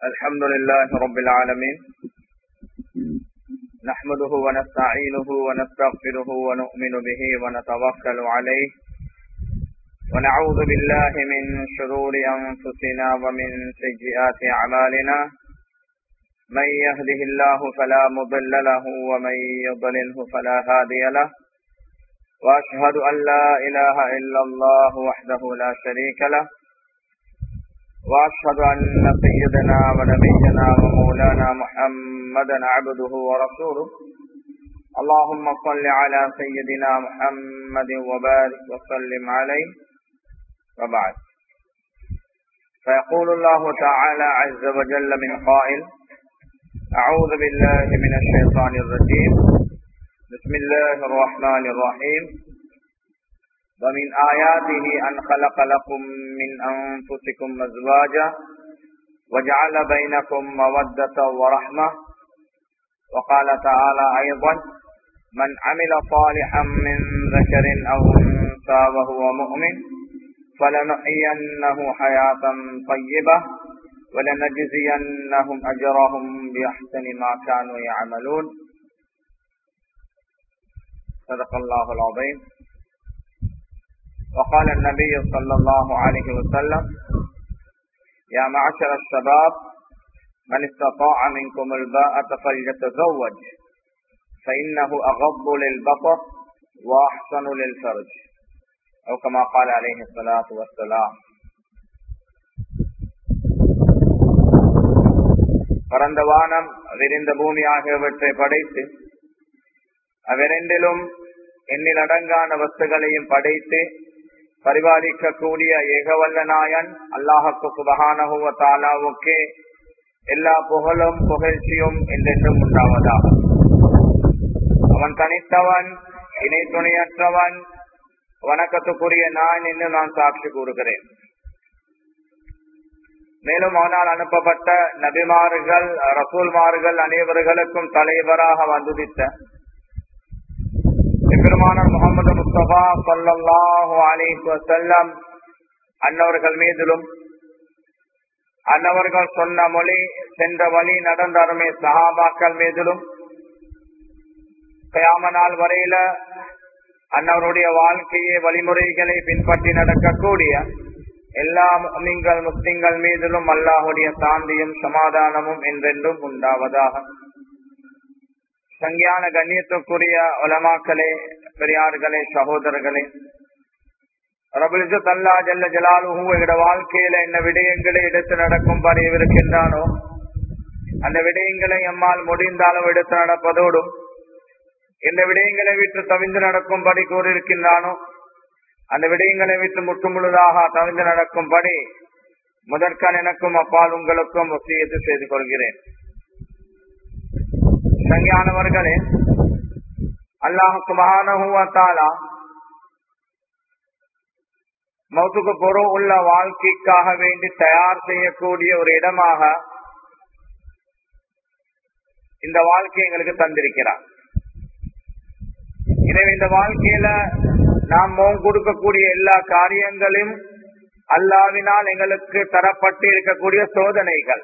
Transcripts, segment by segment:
الحمد لله رب العالمين نحمده ونستعينه ونستغفره ونؤمن به ونتوكل عليه ونعوذ بالله من شرور أنفسنا ومن سيئات أعمالنا من يهده الله فلا مضل له ومن يضلله فلا هادي له وأشهد أن لا إله إلا الله وحده لا شريك له وأشهد أن سيدنا ونبينا ومولانا محمدا عبده ورسوله اللهم صل على سيدنا محمد وبارك وسلم عليه وبعد فيقول الله تعالى عز وجل من قائل أعوذ بالله من الشيطان الرجيم بسم الله الرحمن الرحيم ومن آياته أن خلق لكم من أنفسكم أزواجا وجعل بينكم مودة ورحمة وقال تعالى أيضا من عمل صالحا من ذكر أو أنثى وهو مؤمن فلنحيينه حياة طيبة ولنجزينهم أجرهم بأحسن ما كانوا يعملون صدق الله العظيم وقال النبي صلى الله عليه وسلم يا معشر الشباب من استطاع منكم الباءة فليتزوج فإنه أغض للبصر وأحسن للفرج أو كما قال عليه الصلاة والسلام பரந்த வானம் விரிந்த பூமி ஆகியவற்றை படைத்து அவ்விரண்டிலும் எண்ணில் அடங்கான வஸ்துகளையும் படைத்து பரிபாலிக்கக்கூடிய ஏகவல்ல நாயன் அல்லாஹக்கு சுபகானகுவ தாலாவுக்கே எல்லா புகழும் புகழ்ச்சியும் என்றென்றும் உண்டாவதாக அவன் தனித்தவன் இணை துணையற்றவன் வணக்கத்துக்குரிய நான் என்று நான் சாட்சி கூறுகிறேன் மேலும் அவனால் அனுப்பப்பட்ட நபிமார்கள் ரசூல்மார்கள் அனைவர்களுக்கும் தலைவராக வந்துதித்த பெருமானார் முகமது முஸ்தபா சல்லாஹூ அலிஹ் வசல்லம் அன்னவர்கள் மீதிலும் அன்னவர்கள் சொன்ன மொழி சென்ற வழி நடந்த அருமை சஹாபாக்கள் மீதிலும் கயாம நாள் வரையில அன்னவருடைய வாழ்க்கையை வழிமுறைகளை பின்பற்றி நடக்கக்கூடிய எல்லா முஸ்லிம்கள் முஸ்லிம்கள் மீதிலும் அல்லாஹுடைய சாந்தியும் சமாதானமும் என்றென்றும் உண்டாவதாக சங்கியான கண்ணியத்துக்குரிய உலமாக்களே பெரியார்களே சகோதரர்களே ரபுலிசத் அல்லா ஜல்ல ஜலாலுஹூ எங்களோட வாழ்க்கையில என்ன விடயங்களை எடுத்து நடக்கும்படி இருக்கின்றானோ அந்த விடயங்களை எம்மால் முடிந்த அளவு எடுத்து நடப்பதோடும் இந்த விடயங்களை விட்டு தவிந்து நடக்கும்படி கூறியிருக்கின்றானோ அந்த விடயங்களை விட்டு முற்று முழுதாக தவிந்து நடக்கும்படி முதற்கான் எனக்கும் அப்பால் உங்களுக்கும் ஒசியத்து செய்து கொள்கிறேன் சங்கியானவர்களே அல்லாஹுக்கு மகானஹூவத்தாலா மௌத்துக்கு பொருள் உள்ள வாழ்க்கைக்காக வேண்டி தயார் செய்யக்கூடிய ஒரு இடமாக இந்த வாழ்க்கை எங்களுக்கு தந்திருக்கிறார் எனவே இந்த வாழ்க்கையில நாம் மோம் கொடுக்கக்கூடிய எல்லா காரியங்களையும் அல்லாவினால் எங்களுக்கு தரப்பட்டு இருக்கக்கூடிய சோதனைகள்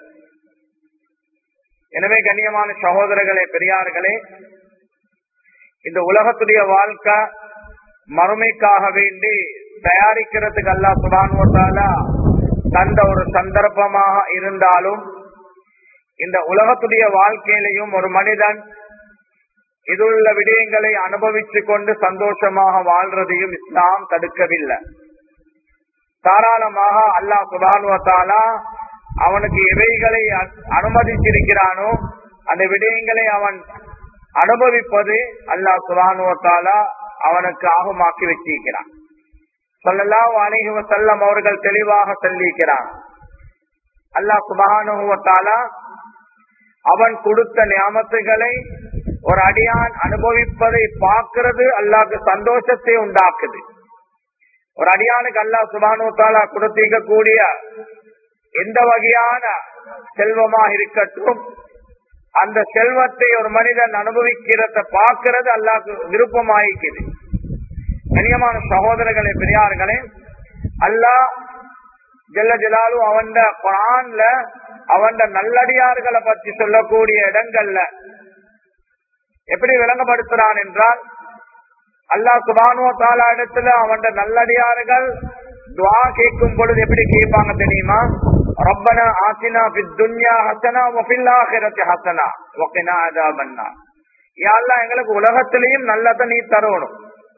எனவே கண்ணியமான சகோதரர்களே பெரியார்களே இந்த உலகத்துடைய வாழ்க்கை மறுமைக்காக வேண்டி தயாரிக்கிறதுக்கு அல்லா சுபானுவத்தாலா தந்த ஒரு சந்தர்ப்பமாக இருந்தாலும் இந்த உலகத்துடைய வாழ்க்கையிலையும் ஒரு மனிதன் இதுள்ள விடயங்களை அனுபவிச்சு கொண்டு சந்தோஷமாக வாழ்றதையும் இஸ்லாம் தடுக்கவில்லை தாராளமாக அல்லாஹ் சுபானுவத்தாலா அவனுக்கு எவைகளை அனுமதித்திருக்கிறானோ அந்த விடயங்களை அவன் அனுபவிப்பது அல்லாஹ் சுபானுவத்தாலா அவனுக்கு ஆகுமாக்கி வச்சிருக்கிறான் சொல்லலாம் அணைகுவ செல்லம் அவர்கள் தெளிவாக சொல்லியிருக்கிறான் அல்லாஹ் சுபானுவத்தாலா அவன் கொடுத்த நியாமத்துகளை ஒரு அடியான் அனுபவிப்பதை பார்க்கிறது அல்லாஹ்க்கு சந்தோஷத்தை உண்டாக்குது ஒரு அடியானுக்கு அல்லாஹ் சுபானுவத்தாலா கொடுத்திருக்கக்கூடிய எந்த வகையான செல்வமாக இருக்கட்டும் அந்த செல்வத்தை ஒரு மனிதன் அனுபவிக்கிறத பார்க்கிறது அல்லாக்கு விருப்பமாயிக்குது கனியமான சகோதரர்களே பெரியார்களே அல்லாஹ் ஜல்ல ஜலாலு அவன் குரான்ல அவன் நல்லடியார்களை பற்றி சொல்லக்கூடிய இடங்கள்ல எப்படி விளங்கப்படுத்துறான் என்றால் அல்லாஹ் சுபானுவ தாலா இடத்துல அவன் நல்லடியார்கள் துவா கேட்கும் பொழுது எப்படி கேட்பாங்க தெரியுமா ரப்பனா ஆசினா பித் துன்யா ஹசனா வஃபில் ஆஹிரத்தி ஹசனா வகினா அதாபன்னா யா அல்லாஹ் எங்களுக்கு உலகத்திலையும் நல்லதை நீ தரணும்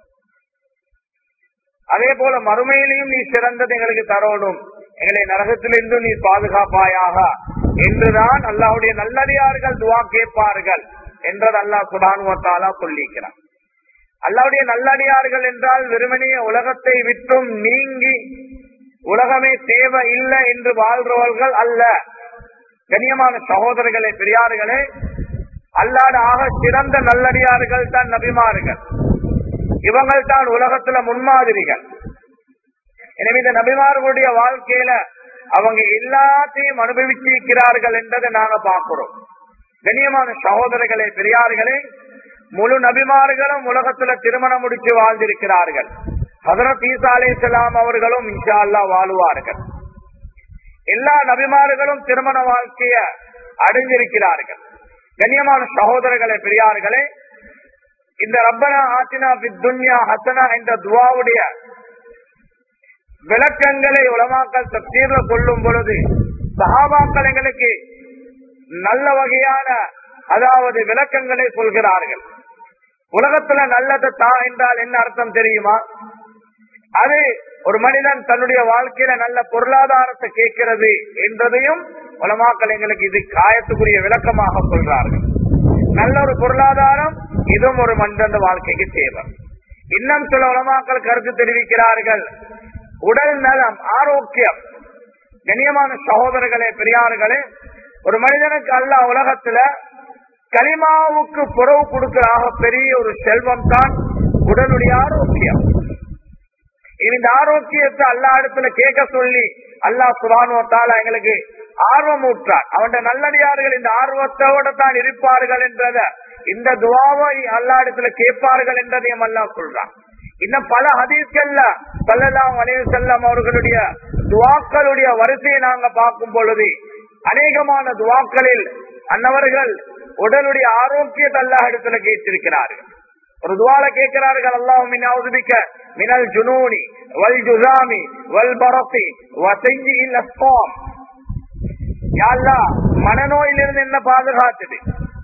அதே போல மறுமையிலையும் நீ சிறந்தது எங்களுக்கு தரணும் எங்களை நரகத்திலிருந்து நீ பாதுகாப்பாயாக என்றுதான் அல்லாஹ்வுடைய நல்லடியார்கள் துவா கேட்பார்கள் என்றது அல்லாஹ் சுபானுவத்தாலா சொல்லிக்கிறான் அல்லாவுடைய நல்லடியார்கள் என்றால் வெறுமனே உலகத்தை விட்டும் நீங்கி உலகமே தேவை இல்லை என்று வாழ்றவர்கள் அல்ல கண்ணியமான சகோதரர்களே பெரியார்களே அல்லாத ஆக சிறந்த நல்லடியார்கள் தான் நபிமார்கள் இவங்கள் தான் உலகத்துல முன்மாதிரிகள் எனவே இந்த நபிமார்களுடைய வாழ்க்கையில அவங்க எல்லாத்தையும் அனுபவிச்சிருக்கிறார்கள் என்றதை நாங்க பார்க்கிறோம் கண்ணியமான சகோதரர்களே பெரியார்களே முழு நபிமார்களும் உலகத்துல திருமணம் முடிச்சு வாழ்ந்திருக்கிறார்கள் ஹசரத் ஈசா அலிசலாம் அவர்களும் இன்ஷா அல்லா வாழுவார்கள் எல்லா நபிமார்களும் திருமண வாழ்க்கைய அடைஞ்சிருக்கிறார்கள் கண்ணியமான சகோதரர்களே பெரியார்களே இந்த ரப்பனா ஆத்தினா துன்யா ஹசனா என்ற துவாவுடைய விளக்கங்களை உலமாக்கள் தப்சீர்ல கொள்ளும் பொழுது சஹாபாக்கள் எங்களுக்கு நல்ல வகையான அதாவது விளக்கங்களை சொல்கிறார்கள் உலகத்துல நல்லது தா என்றால் என்ன அர்த்தம் தெரியுமா அது ஒரு மனிதன் தன்னுடைய வாழ்க்கையில நல்ல பொருளாதாரத்தை கேட்கிறது என்றதையும் உலமாக்கள் எங்களுக்கு இது காயத்துக்குரிய விளக்கமாக சொல்றார்கள் நல்ல ஒரு பொருளாதாரம் இதுவும் ஒரு மனிதன் வாழ்க்கைக்கு தேவை இன்னும் சில உலமாக்கள் கருத்து தெரிவிக்கிறார்கள் உடல் நலம் ஆரோக்கியம் கண்ணியமான சகோதரர்களே பெரியார்களே ஒரு மனிதனுக்கு அல்ல உலகத்துல களிமாவுக்கு புறவு கொடுக்கிற பெரிய ஒரு செல்வம் தான் உடலுடைய ஆரோக்கியம் இந்த ஆரோக்கியத்தை அல்லா இடத்துல கேட்க சொல்லி அல்லாஹ் சுபானுவத்தால எங்களுக்கு ஆர்வம் ஊற்றார் அவன் நல்லடியார்கள் இந்த ஆர்வத்தோட தான் இருப்பார்கள் என்றத இந்த துவாவை அல்லா இடத்துல கேட்பார்கள் என்றதையும் அல்லா சொல்றான் இன்னும் பல ஹதீஸ்கள்ல சல்லலாம் அலே செல்லம் அவர்களுடைய துவாக்களுடைய வரிசையை நாங்க பார்க்கும் பொழுது அநேகமான துவாக்களில் அன்னவர்கள் உடலுடைய ஆரோக்கியத்தை அல்லாஹ் இடத்துல கேட்டிருக்கிறார்கள் ஒரு துவால கேட்கிறார்கள் அல்லாஹ் மினாவுதுபிக்க மினல் ஜுனூனி வல் ஜுசாமி வல் பரப்பி வசையில் அஸ்பாம் யாழ்லா மனநோயிலிருந்து என்ன பாதுகாத்தது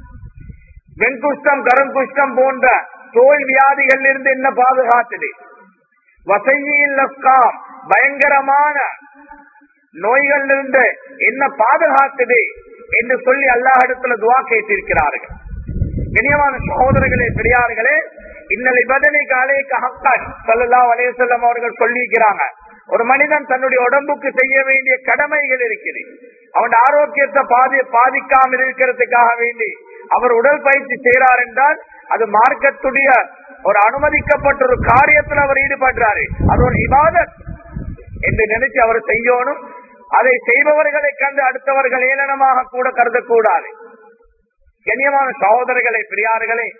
வெண்குஷ்டம் கருங்குஷ்டம் போன்ற தோல் வியாதிகள் இருந்து என்ன பாதுகாத்தது வசையில் அஸ்காம் பயங்கரமான நோய்கள் இருந்து என்ன பாதுகாத்தது என்று சொல்லி அல்லாஹ் இடத்துல துவா கேட்டிருக்கிறார்கள் இனியமான சகோதரர்களே பெரியார்களே இன்னல் இபதனை காலே கஹக்கான் சொல்லலா வலையசல்லம் அவர்கள் சொல்லியிருக்கிறாங்க ஒரு மனிதன் தன்னுடைய உடம்புக்கு செய்ய வேண்டிய கடமைகள் இருக்குது அவன் ஆரோக்கியத்தை பாதி பாதிக்காமல் இருக்கிறதுக்காக வேண்டி அவர் உடல் பயிற்சி செய்கிறார் என்றால் அது மார்க்கத்துடைய ஒரு அனுமதிக்கப்பட்ட ஒரு காரியத்தில் அவர் ஈடுபடுறாரு அது ஒரு இபாதத் என்று நினைச்சு அவர் செய்யணும் அதை செய்பவர்களை கண்டு அடுத்தவர்கள் ஏளனமாக கூட கருதக்கூடாது கண்ணியமான சகோதரர்களே பெரியார்களே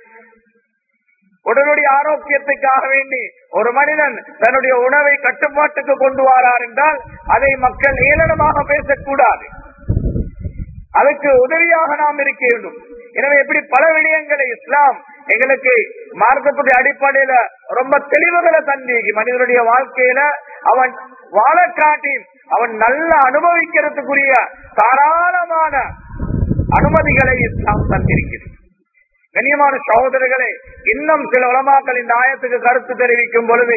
உடலுடைய ஆரோக்கியத்துக்காக வேண்டி ஒரு மனிதன் தன்னுடைய உணவை கட்டுப்பாட்டுக்கு கொண்டு வாரார் என்றால் அதை மக்கள் ஏளனமாக பேசக்கூடாது அதுக்கு உதவியாக நாம் இருக்க வேண்டும் எனவே எப்படி பல விடயங்களை இஸ்லாம் எங்களுக்கு மார்க்கத்துடைய அடிப்படையில ரொம்ப தெளிவுகளை தந்தீங்கி மனிதனுடைய வாழ்க்கையில அவன் வாழ காட்டி அவன் நல்ல அனுபவிக்கிறதுக்குரிய தாராளமான அனுமதிகளை இஸ்லாம் தந்திருக்கிறது கண்ணியமான சகோதரர்களே இன்னும் சில உலமாக்கள் இந்த ஆயத்துக்கு கருத்து தெரிவிக்கும் பொழுது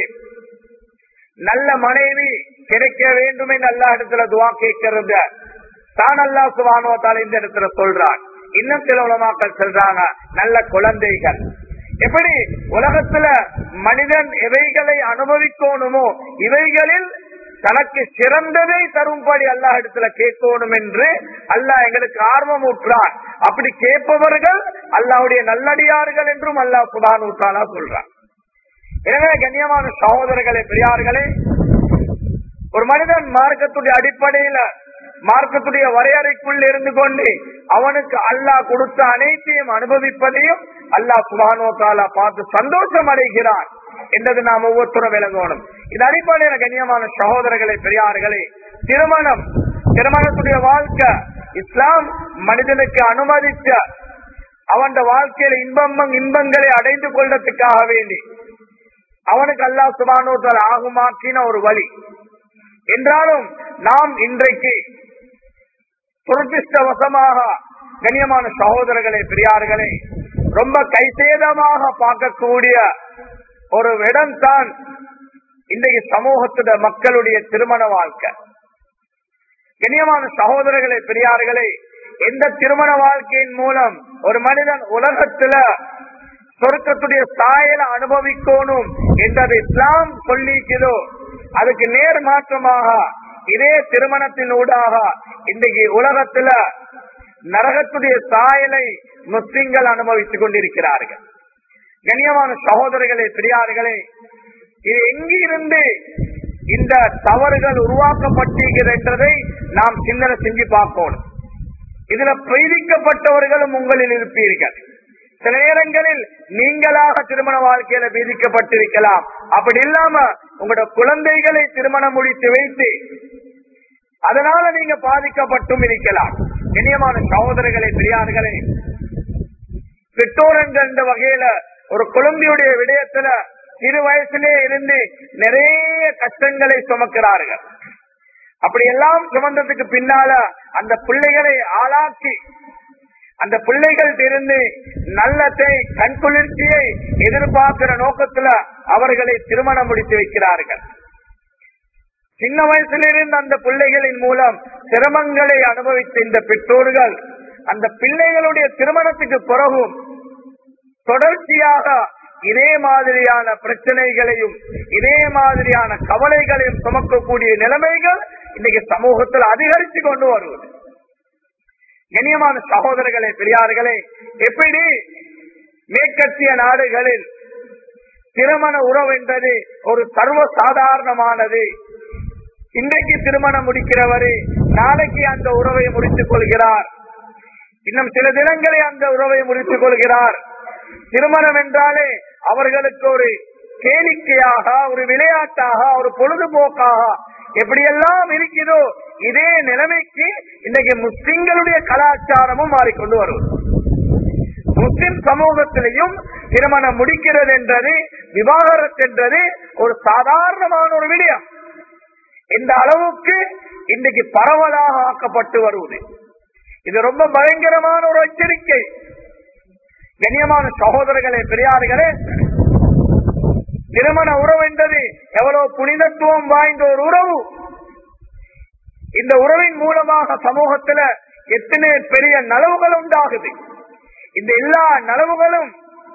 நல்ல மனைவி கிடைக்க வேண்டும் என்று அல்லா இடத்துல துவா கேட்கிறது தான் அல்லா சுபானுவத்தால் இந்த இடத்துல சொல்றான் இன்னும் சில உலமாக்கள் சொல்றாங்க நல்ல குழந்தைகள் எப்படி உலகத்துல மனிதன் எவைகளை அனுபவிக்கணுமோ இவைகளில் தனக்கு சிறந்ததை தரும்படி அல்லாஹ் இடத்துல கேட்கணும் என்று அல்லாஹ் எங்களுக்கு ஆர்வம் ஊற்றான் அப்படி கேட்பவர்கள் அல்லாவுடைய நல்லடியார்கள் என்றும் அல்லாஹ் சுபான் ஊற்றாலா சொல்றான் எனவே கண்ணியமான சகோதரர்களே பெரியார்களே ஒரு மனிதன் மார்க்கத்துடைய அடிப்படையில மார்க்கத்துடைய வரையறைக்குள் இருந்து கொண்டு அவனுக்கு அல்லாஹ் கொடுத்த அனைத்தையும் அனுபவிப்பதையும் அல்லாஹ் சுபானோத்தாலா பார்த்து சந்தோஷம் அடைகிறான் என்றது நாம் ஒவ்வொருத்தரும் விளங்கணும் இது அடிப்படையில கண்ணியமான சகோதரர்களே பெரியார்களே திருமணம் திருமணத்துடைய வாழ்க்கை இஸ்லாம் மனிதனுக்கு அனுமதித்த அவன் வாழ்க்கையில இன்பம் இன்பங்களை அடைந்து கொள்றதுக்காக வேண்டி அவனுக்கு அல்லா சுபானோத்தல் ஆகுமாக்கின ஒரு வழி என்றாலும் நாம் இன்றைக்கு துரதிருஷ்டவசமாக கண்ணியமான சகோதரர்களே பெரியார்களே ரொம்ப கைசேதமாக பார்க்கக்கூடிய ஒரு இடம் தான் இன்றைக்கு சமூகத்துட மக்களுடைய திருமண வாழ்க்கை கண்ணியமான சகோதரர்களே பெரியார்களே எந்த திருமண வாழ்க்கையின் மூலம் ஒரு மனிதன் உலகத்துல சொருக்கத்துடைய சாயல அனுபவிக்கணும் என்றது இஸ்லாம் சொல்லிக்கிறதோ அதுக்கு நேர் மாற்றமாக இதே திருமணத்தின் ஊடாக இன்றைக்கு உலகத்துல நரகத்துடைய சாயலை முஸ்லிம்கள் அனுபவித்துக் கொண்டிருக்கிறார்கள் கண்ணியமான சகோதரர்களே பெரியார்களே இது எங்கிருந்து இந்த தவறுகள் உருவாக்கப்பட்டிருக்கிறதை நாம் சிந்தனை செஞ்சு பார்க்கணும் இதுல பீதிக்கப்பட்டவர்களும் உங்களில் இருப்பீர்கள் சில நேரங்களில் நீங்களாக திருமண வாழ்க்கையில பீதிக்கப்பட்டிருக்கலாம் அப்படி இல்லாம உங்களோட குழந்தைகளை திருமணம் முடித்து வைத்து அதனால நீங்க பாதிக்கப்பட்டும் இருக்கலாம் இனியமான சகோதரர்களே பெரியார்களே பெற்றோரங்கள் என்ற வகையில ஒரு குழந்தையுடைய விடயத்துல சிறு வயசுலே இருந்து நிறைய கஷ்டங்களை சுமக்கிறார்கள் அப்படி எல்லாம் சுமந்ததுக்கு பின்னால அந்த பிள்ளைகளை ஆளாக்கி அந்த பிள்ளைகள் இருந்து நல்லத்தை கண்குளிர்ச்சியை எதிர்பார்க்கிற நோக்கத்துல அவர்களை திருமணம் முடித்து வைக்கிறார்கள் சின்ன வயசிலிருந்து அந்த பிள்ளைகளின் மூலம் சிரமங்களை அனுபவித்த இந்த பெற்றோர்கள் அந்த பிள்ளைகளுடைய திருமணத்துக்கு பிறகும் தொடர்ச்சியாக இதே மாதிரியான பிரச்சனைகளையும் இதே மாதிரியான கவலைகளையும் சுமக்கக்கூடிய நிலைமைகள் இன்னைக்கு சமூகத்தில் அதிகரித்து கொண்டு வருவது கண்ணியமான சகோதரர்களே பெரியார்களே எப்படி மேற்கத்திய நாடுகளில் திருமண உறவு என்பது ஒரு சர்வ சாதாரணமானது இன்றைக்கு திருமணம் முடிக்கிறவரு நாளைக்கு அந்த உறவை முடித்துக் கொள்கிறார் இன்னும் சில தினங்களே அந்த உறவை முடித்துக் கொள்கிறார் திருமணம் என்றாலே அவர்களுக்கு ஒரு கேளிக்கையாக ஒரு விளையாட்டாக ஒரு பொழுதுபோக்காக எப்படியெல்லாம் இருக்கிறதோ இதே நிலைமைக்கு இன்னைக்கு முஸ்லிம்களுடைய கலாச்சாரமும் மாறிக்கொண்டு வரும் முஸ்லிம் சமூகத்திலையும் திருமணம் முடிக்கிறது என்றது விவாகரத்து என்றது ஒரு சாதாரணமான ஒரு விடயம் இந்த அளவுக்கு இன்றைக்கு பரவலாக ஆக்கப்பட்டு வருவது இது ரொம்ப பயங்கரமான ஒரு எச்சரிக்கை கண்ணியமான சகோதரர்களே பெரியார்களே திருமண உறவு என்பது எவ்வளவு புனிதத்துவம் வாய்ந்த ஒரு உறவு இந்த உறவின் மூலமாக சமூகத்துல எத்தனை பெரிய நலவுகள் உண்டாகுது இந்த எல்லா நலவுகளும்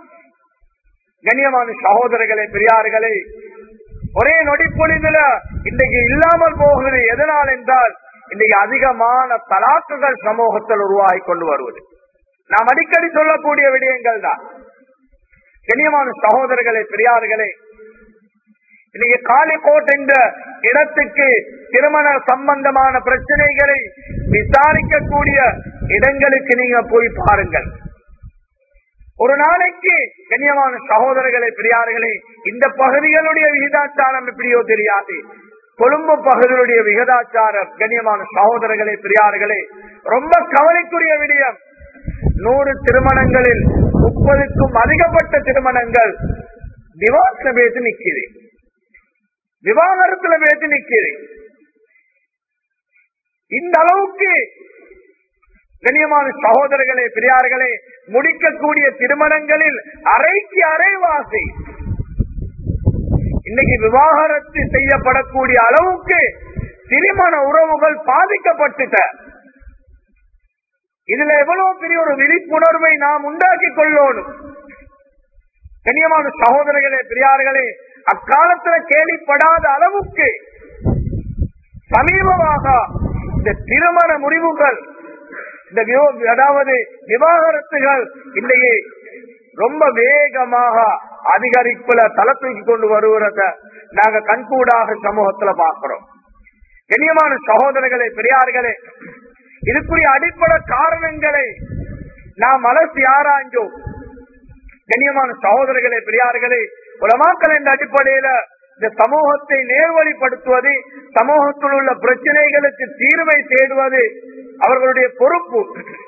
கண்ணியமான சகோதரர்களே பெரியார்களே ஒரே நொடிப்பொழிதுல இன்றைக்கு இல்லாமல் போகிறது எதனால் என்றால் இன்றைக்கு அதிகமான தலாக்குகள் சமூகத்தில் உருவாகி கொண்டு வருவது நாம் அடிக்கடி சொல்லக்கூடிய விடயங்கள் தான் கண்ணியமான சகோதரர்களே பெரியார்களே இன்னைக்கு காலிகோட் என்ற இடத்துக்கு திருமண சம்பந்தமான பிரச்சனைகளை விசாரிக்கக்கூடிய இடங்களுக்கு நீங்க போய் பாருங்கள் ஒரு நாளைக்கு கண்ணியமான சகோதரர்களே பெரியார்களே இந்த பகுதிகளுடைய விகிதாச்சாரம் எப்படியோ தெரியாது கொழும்பு பகுதியுடைய விகிதாச்சாரம் கண்ணியமான சகோதரர்களே பெரியார்களே ரொம்ப கவலைக்குரிய விடயம் நூறு திருமணங்களில் முப்பதுக்கும் அதிகப்பட்ட திருமணங்கள் திவாசன பேசி நிக்குது விவாகரத்துல பேசி நிக்குது இந்த அளவுக்கு கண்ணியமான சகோதரர்களே பெரியார்களே முடிக்கக்கூடிய திருமணங்களில் அரைக்கு அரைவாசி இன்னைக்கு விவாகரத்து செய்யப்படக்கூடிய அளவுக்கு திருமண உறவுகள் பாதிக்கப்பட்டுட்ட இதுல எவ்வளவு பெரிய ஒரு விழிப்புணர்வை நாம் உண்டாக்கி கொள்ளணும் கண்ணியமான சகோதரர்களே பெரியார்களே அக்காலத்துல கேள்விப்படாத அளவுக்கு சமீபமாக இந்த திருமண முடிவுகள் இந்த விவ- அதாவது விவாகரத்துகள் இன்றைக்கு ரொம்ப வேகமாக அதிகரிப்புல தலை தூக்கி கொண்டு வருகிறத நாங்க கண்கூடாக சமூகத்துல பார்க்கிறோம் கண்ணியமான சகோதரர்களே பெரியார்களே இதுக்குரிய அடிப்படை காரணங்களை நாம் அலசி ஆராய்ந்தோம் கண்ணியமான சகோதரர்களே பெரியார்களே உலமாக்கள் என்ற அடிப்படையில இந்த சமூகத்தை நேர்வழிப்படுத்துவது சமூகத்தில் உள்ள பிரச்சனைகளுக்கு தீர்வை தேடுவது அவர்களுடைய பொறுப்பு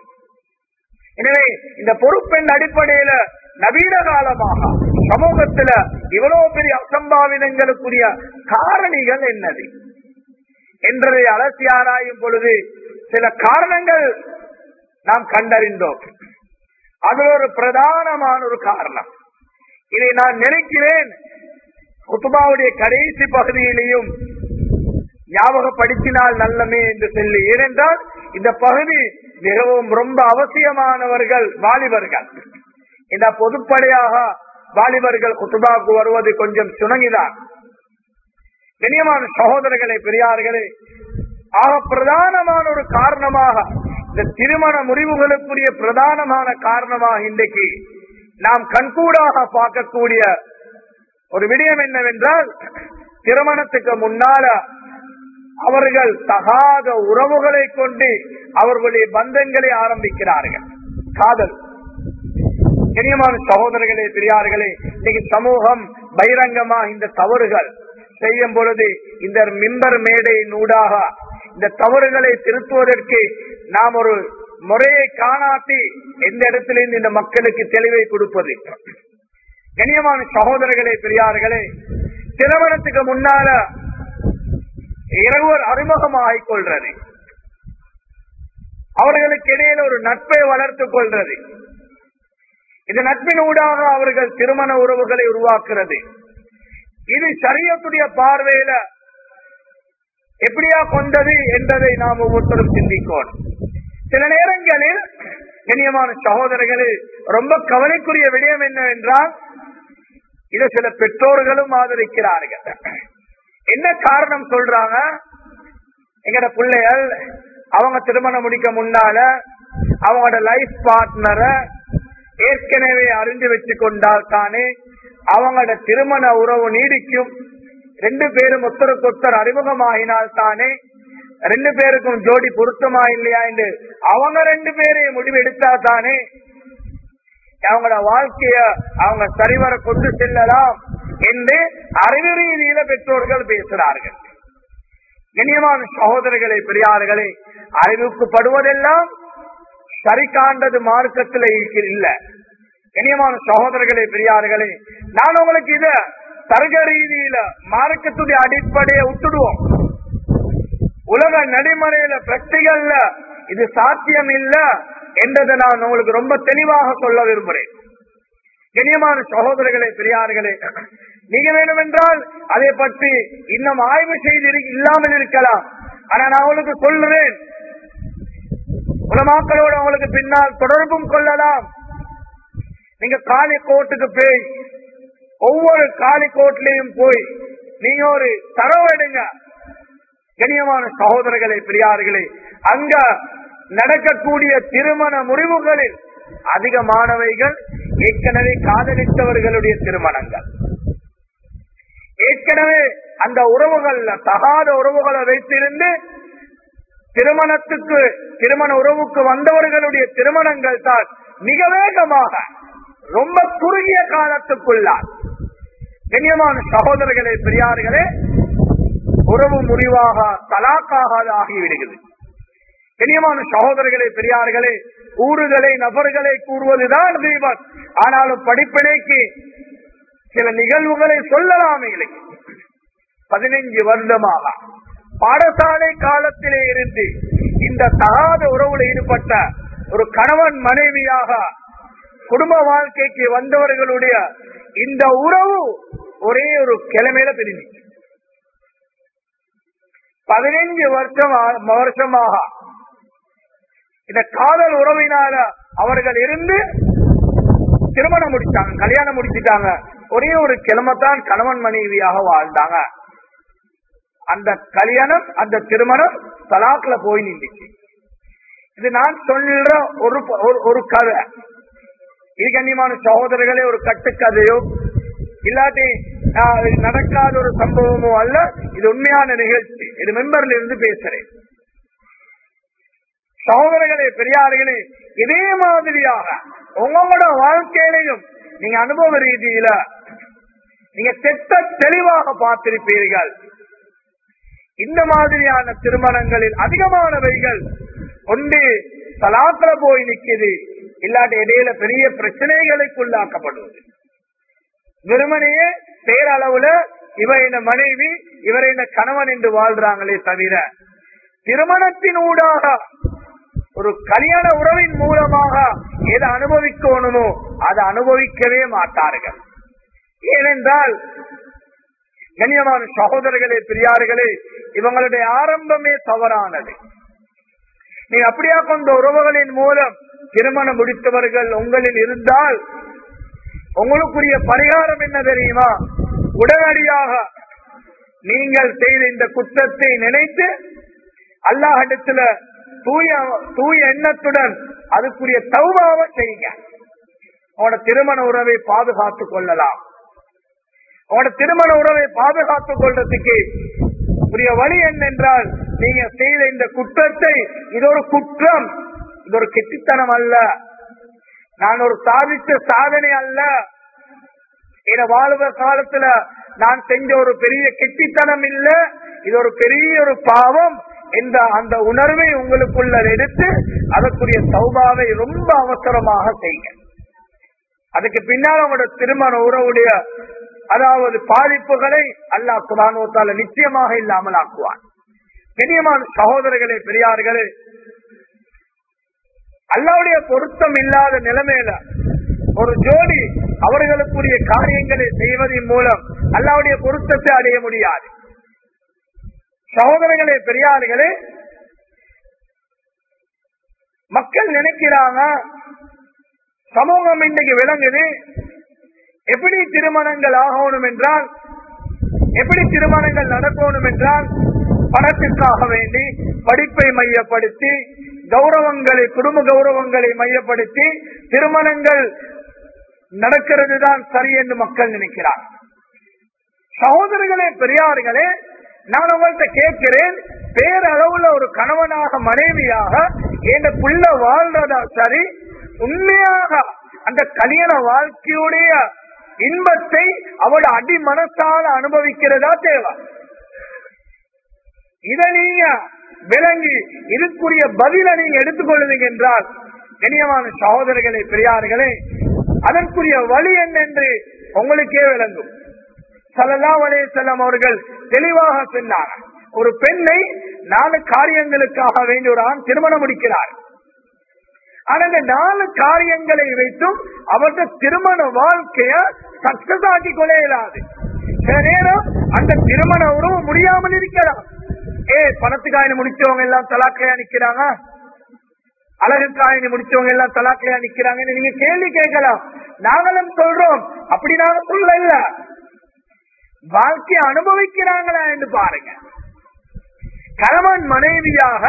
எனவே இந்த பொறுப்பின் அடிப்படையில நவீன காலமாக சமூகத்துல இவ்வளவு பெரிய அசம்பாவிதங்களுக்குரிய காரணிகள் என்னது என்றதை அலசி ஆராயும் பொழுது சில காரணங்கள் நாம் கண்டறிந்தோம் அது ஒரு பிரதானமான ஒரு காரணம் இதை நான் நினைக்கிறேன் குத்துபாவுடைய கடைசி பகுதியிலையும் ஞாபகப்படுத்தினால் நல்லமே என்று சொல்லி ஏனென்றால் இந்த பகுதி மிகவும் ரொம்ப அவசியமானவர்கள் வாலிபர்கள் இந்த பொதுப்படையாக வாலிபர்கள் குத்துபாவுக்கு வருவது கொஞ்சம் சுணங்கிதான் கண்ணியமான சகோதரர்களே பெரியார்களே ஆக பிரதானமான ஒரு காரணமாக இந்த திருமண முறிவுகளுக்குரிய பிரதானமான காரணமாக இன்றைக்கு நாம் கண்கூடாக பார்க்கக்கூடிய ஒரு விடயம் என்னவென்றால் திருமணத்துக்கு முன்னால அவர்கள் தகாத உறவுகளை கொண்டு அவர்களுடைய பந்தங்களை ஆரம்பிக்கிறார்கள் காதல் கனியமான சகோதரர்களே பெரியார்களே இன்னைக்கு சமூகம் பகிரங்கமா இந்த தவறுகள் செய்யும் பொழுது இந்த மிம்பர் மேடையின் ஊடாக இந்த தவறுகளை திருத்துவதற்கு நாம் ஒரு முறையை காணாட்டி எந்த இடத்திலிருந்து இந்த மக்களுக்கு தெளிவை கொடுப்பது கண்ணியமான சகோதரர்களே பெரியார்களே திருமணத்துக்கு முன்னால இருவர் அறிமுகமாகிக் கொள்றது அவர்களுக்கு இடையில ஒரு நட்பை வளர்த்துக் கொள்றது இந்த நட்பின் ஊடாக அவர்கள் திருமண உறவுகளை உருவாக்குறது இது சரியத்துடைய பார்வையில எப்படியா கொண்டது என்பதை நாம் ஒவ்வொருத்தரும் சிந்திக்கணும் சில நேரங்களில் கண்ணியமான சகோதரர்களே ரொம்ப கவலைக்குரிய விடயம் என்னவென்றால் இதை சில பெற்றோர்களும் ஆதரிக்கிறார்கள் என்ன காரணம் சொல்றாங்க எங்கட பிள்ளைகள் அவங்க திருமணம் முடிக்க முன்னால அவங்களோட லைஃப் பார்ட்னரை ஏற்கனவே அறிந்து வச்சு கொண்டால் தானே அவங்களோட திருமண உறவு நீடிக்கும் ரெண்டு பேரும் ஒத்தருக்கொத்தர் அறிமுகமாகினால் தானே ரெண்டு பேருக்கும் ஜோடி பொருத்தமா இல்லையா என்று அவங்க ரெண்டு பேரையும் முடிவு எடுத்தா தானே அவங்களோட வாழ்க்கைய அவங்க சரிவர கொண்டு செல்லலாம் என்று அறிவு ரீதியில பெற்றோர்கள் பேசுகிறார்கள் கண்ணியமான சகோதரர்களே பெரியார்களே அறிவிக்கப்படுவதெல்லாம் சரி காண்டது மார்க்கத்தில் இல்ல கண்ணியமான சகோதரர்களே பெரியார்களே நான் உங்களுக்கு இத தர்க்க ரீதியில மார்க்கத்துடைய அடிப்படையை விட்டுடுவோம் உலக நடைமுறையில பிரக்திகள்ல இது சாத்தியம் இல்ல என்றதை நான் உங்களுக்கு ரொம்ப தெளிவாக சொல்ல விரும்புகிறேன் கண்ணியமான சகோதரர்களே பெரியார்களே நீங்க வேண்டுமென்றால் அதை பற்றி இன்னும் ஆய்வு செய்து இல்லாமல் இருக்கலாம் ஆனா நான் உங்களுக்கு சொல்றேன் உலமாக்களோடு உங்களுக்கு பின்னால் தொடர்பும் கொள்ளலாம் நீங்க காலி கோட்டுக்கு போய் ஒவ்வொரு காலி கோட்லயும் போய் நீங்க ஒரு தரவு எடுங்க கண்ணியமான சகோதரர்களே பெரியார்களே அங்க நடக்கக்கூடிய திருமண முறிவுகளில் அதிகமானவைகள் ஏற்கனவே காதலித்தவர்களுடைய திருமணங்கள் ஏற்கனவே அந்த உறவுகள்ல தகாத உறவுகளை வைத்திருந்து திருமணத்துக்கு திருமண உறவுக்கு வந்தவர்களுடைய திருமணங்கள் தான் மிக வேகமாக ரொம்ப குறுகிய காலத்துக்குள்ளார் கண்ணியமான சகோதரர்களே பெரியார்களே உறவு முறிவாக தலாக்காக ஆகிவிடுகிறது கண்ணியமான சகோதரர்களே பெரியார்களே ஊறுகளை நபர்களை கூறுவதுதான் தீபத் ஆனாலும் படிப்பினைக்கு சில நிகழ்வுகளை சொல்லலாமே இல்லை பதினைஞ்சு வருடமாக பாடசாலை காலத்திலே இருந்து இந்த தகாத உறவுல ஈடுபட்ட ஒரு கணவன் மனைவியாக குடும்ப வாழ்க்கைக்கு வந்தவர்களுடைய இந்த உறவு ஒரே ஒரு கிழமையில பிரிஞ்சிச்சு பதினைஞ்சு வருஷம் வருஷமாக இந்த காதல் உறவினால அவர்கள் இருந்து திருமணம் முடிச்சாங்க கல்யாணம் முடிச்சிட்டாங்க ஒரே ஒரு கிழமைத்தான் கணவன் மனைவியாக வாழ்ந்தாங்க அந்த கல்யாணம் அந்த திருமணம் தலாக்ல போய் நின்றுச்சு இது நான் சொல்ற ஒரு ஒரு கதை இது கண்ணியமான சகோதரர்களே ஒரு கட்டுக்கதையோ இல்லாட்டி நடக்காத ஒரு சம்பவமோ அல்ல இது உண்மையான நிகழ்ச்சி இது மெம்பர்ல இருந்து பேசுறேன் சகோதரர்களே பெரியார்களே இதே மாதிரியாக உங்களோட வாழ்க்கையிலையும் நீங்க அனுபவ ரீதியில நீங்க திட்ட தெளிவாக பார்த்திருப்பீர்கள் இந்த மாதிரியான திருமணங்களில் அதிகமானவைகள் ஒன்று தலாக்கில போய் நிக்குது இல்லாட்டி இடையில பெரிய பிரச்சனைகளுக்கு உள்ளாக்கப்படுவது வெறுமனையே பேரளவுல இவ என்ன மனைவி இவர் என்ன கணவன் என்று வாழ்றாங்களே தவிர திருமணத்தின் ஊடாக ஒரு கல்யாண உறவின் மூலமாக எதை அனுபவிக்கணுமோ அதை அனுபவிக்கவே மாட்டார்கள் ஏனென்றால் கண்ணியமான சகோதரர்களே பெரியார்களே இவங்களுடைய ஆரம்பமே தவறானது நீ அப்படியா கொண்ட உறவுகளின் மூலம் திருமணம் முடித்தவர்கள் உங்களில் இருந்தால் உங்களுக்குரிய பரிகாரம் என்ன தெரியுமா உடனடியாக நீங்கள் செய்த இந்த குற்றத்தை நினைத்து அல்லாஹிடத்துல தூய தூய எண்ணத்துடன் அதுக்குரிய தௌபாவை செய்யுங்க உங்களோட திருமண உறவை பாதுகாத்துக் கொள்ளலாம் உங்களோட திருமண உறவை பாதுகாத்துக் கொள்றதுக்கு உரிய வழி என்னென்றால் நீங்க செய்த இந்த குற்றத்தை இது ஒரு குற்றம் இது ஒரு கெட்டித்தனம் அல்ல நான் ஒரு சாதித்த சாதனை அல்ல என வாழ்வ காலத்துல நான் செஞ்ச ஒரு பெரிய கெட்டித்தனம் இல்ல இது ஒரு பெரிய ஒரு பாவம் என்ற அந்த உணர்வை உங்களுக்குள்ள எடுத்து அதற்குரிய சௌபாவை ரொம்ப அவசரமாக செய்யுங்க அதுக்கு பின்னால் அவங்களோட திருமண உறவுடைய அதாவது பாதிப்புகளை அல்லாஹ் குரானோத்தால நிச்சயமாக இல்லாமல் ஆக்குவான் கண்ணியமான சகோதரர்களே பெரியார்களே அல்லாவுடைய பொருத்தம் இல்லாத நிலைமையில ஒரு ஜோடி அவர்களுக்குரிய காரியங்களை செய்வதன் மூலம் அல்லாவுடைய பொருத்தத்தை அடைய முடியாது சகோதரர்களே பெரியார்களே மக்கள் நினைக்கிறாங்க சமூகம் இன்னைக்கு விளங்குது எப்படி திருமணங்கள் ஆகணும் என்றால் எப்படி திருமணங்கள் நடக்கணும் என்றால் பணத்திற்காக வேண்டி படிப்பை மையப்படுத்தி கௌரவங்களை குடும்ப கௌரவங்களை மையப்படுத்தி திருமணங்கள் நடக்கிறது தான் சரி என்று மக்கள் நினைக்கிறார் சகோதரர்களே பெரியார்களே நான் உங்கள்கிட்ட கேட்கிறேன் பேரளவுல ஒரு கணவனாக மனைவியாக என் புள்ள வாழ்றதா சரி உண்மையாக அந்த கல்யாண வாழ்க்கையுடைய இன்பத்தை அவட அடி மனசால அனுபவிக்கிறதா தேவை இதை நீங்க விளங்கி இதுக்குரிய பதில நீங்க எடுத்துக்கொள்ளுவீங்க என்றால் கனியமான சகோதரர்களே பெரியார்களே அதற்குரிய வழி என்னென்று உங்களுக்கே விளங்கும் சல்லா வலே செல்லம் அவர்கள் தெளிவாக சொன்னார் ஒரு பெண்ணை நாலு காரியங்களுக்காக வேண்டிய ஒரு ஆண் திருமணம் முடிக்கிறார் ஆனா இந்த நாலு காரியங்களை வைத்தும் அவரது திருமண வாழ்க்கைய சக்சஸ் ஆக்கி கொள்ள இயலாது சில நேரம் அந்த திருமண உறவு முடியாமல் இருக்கலாம் ஏ பணத்துக்காயினி முடிச்சவங்க எல்லாம் தலாக்கையா நிக்கிறாங்க அழகுக்காயினி முடிச்சவங்க எல்லாம் தலாக்கையா நிக்கிறாங்கன்னு நீங்க கேள்வி கேட்கலாம் நாங்களும் சொல்றோம் அப்படி நாங்க சொல்ல வாழ்க்கையை அனுபவிக்கிறாங்களா என்று பாருங்க கணவன் மனைவியாக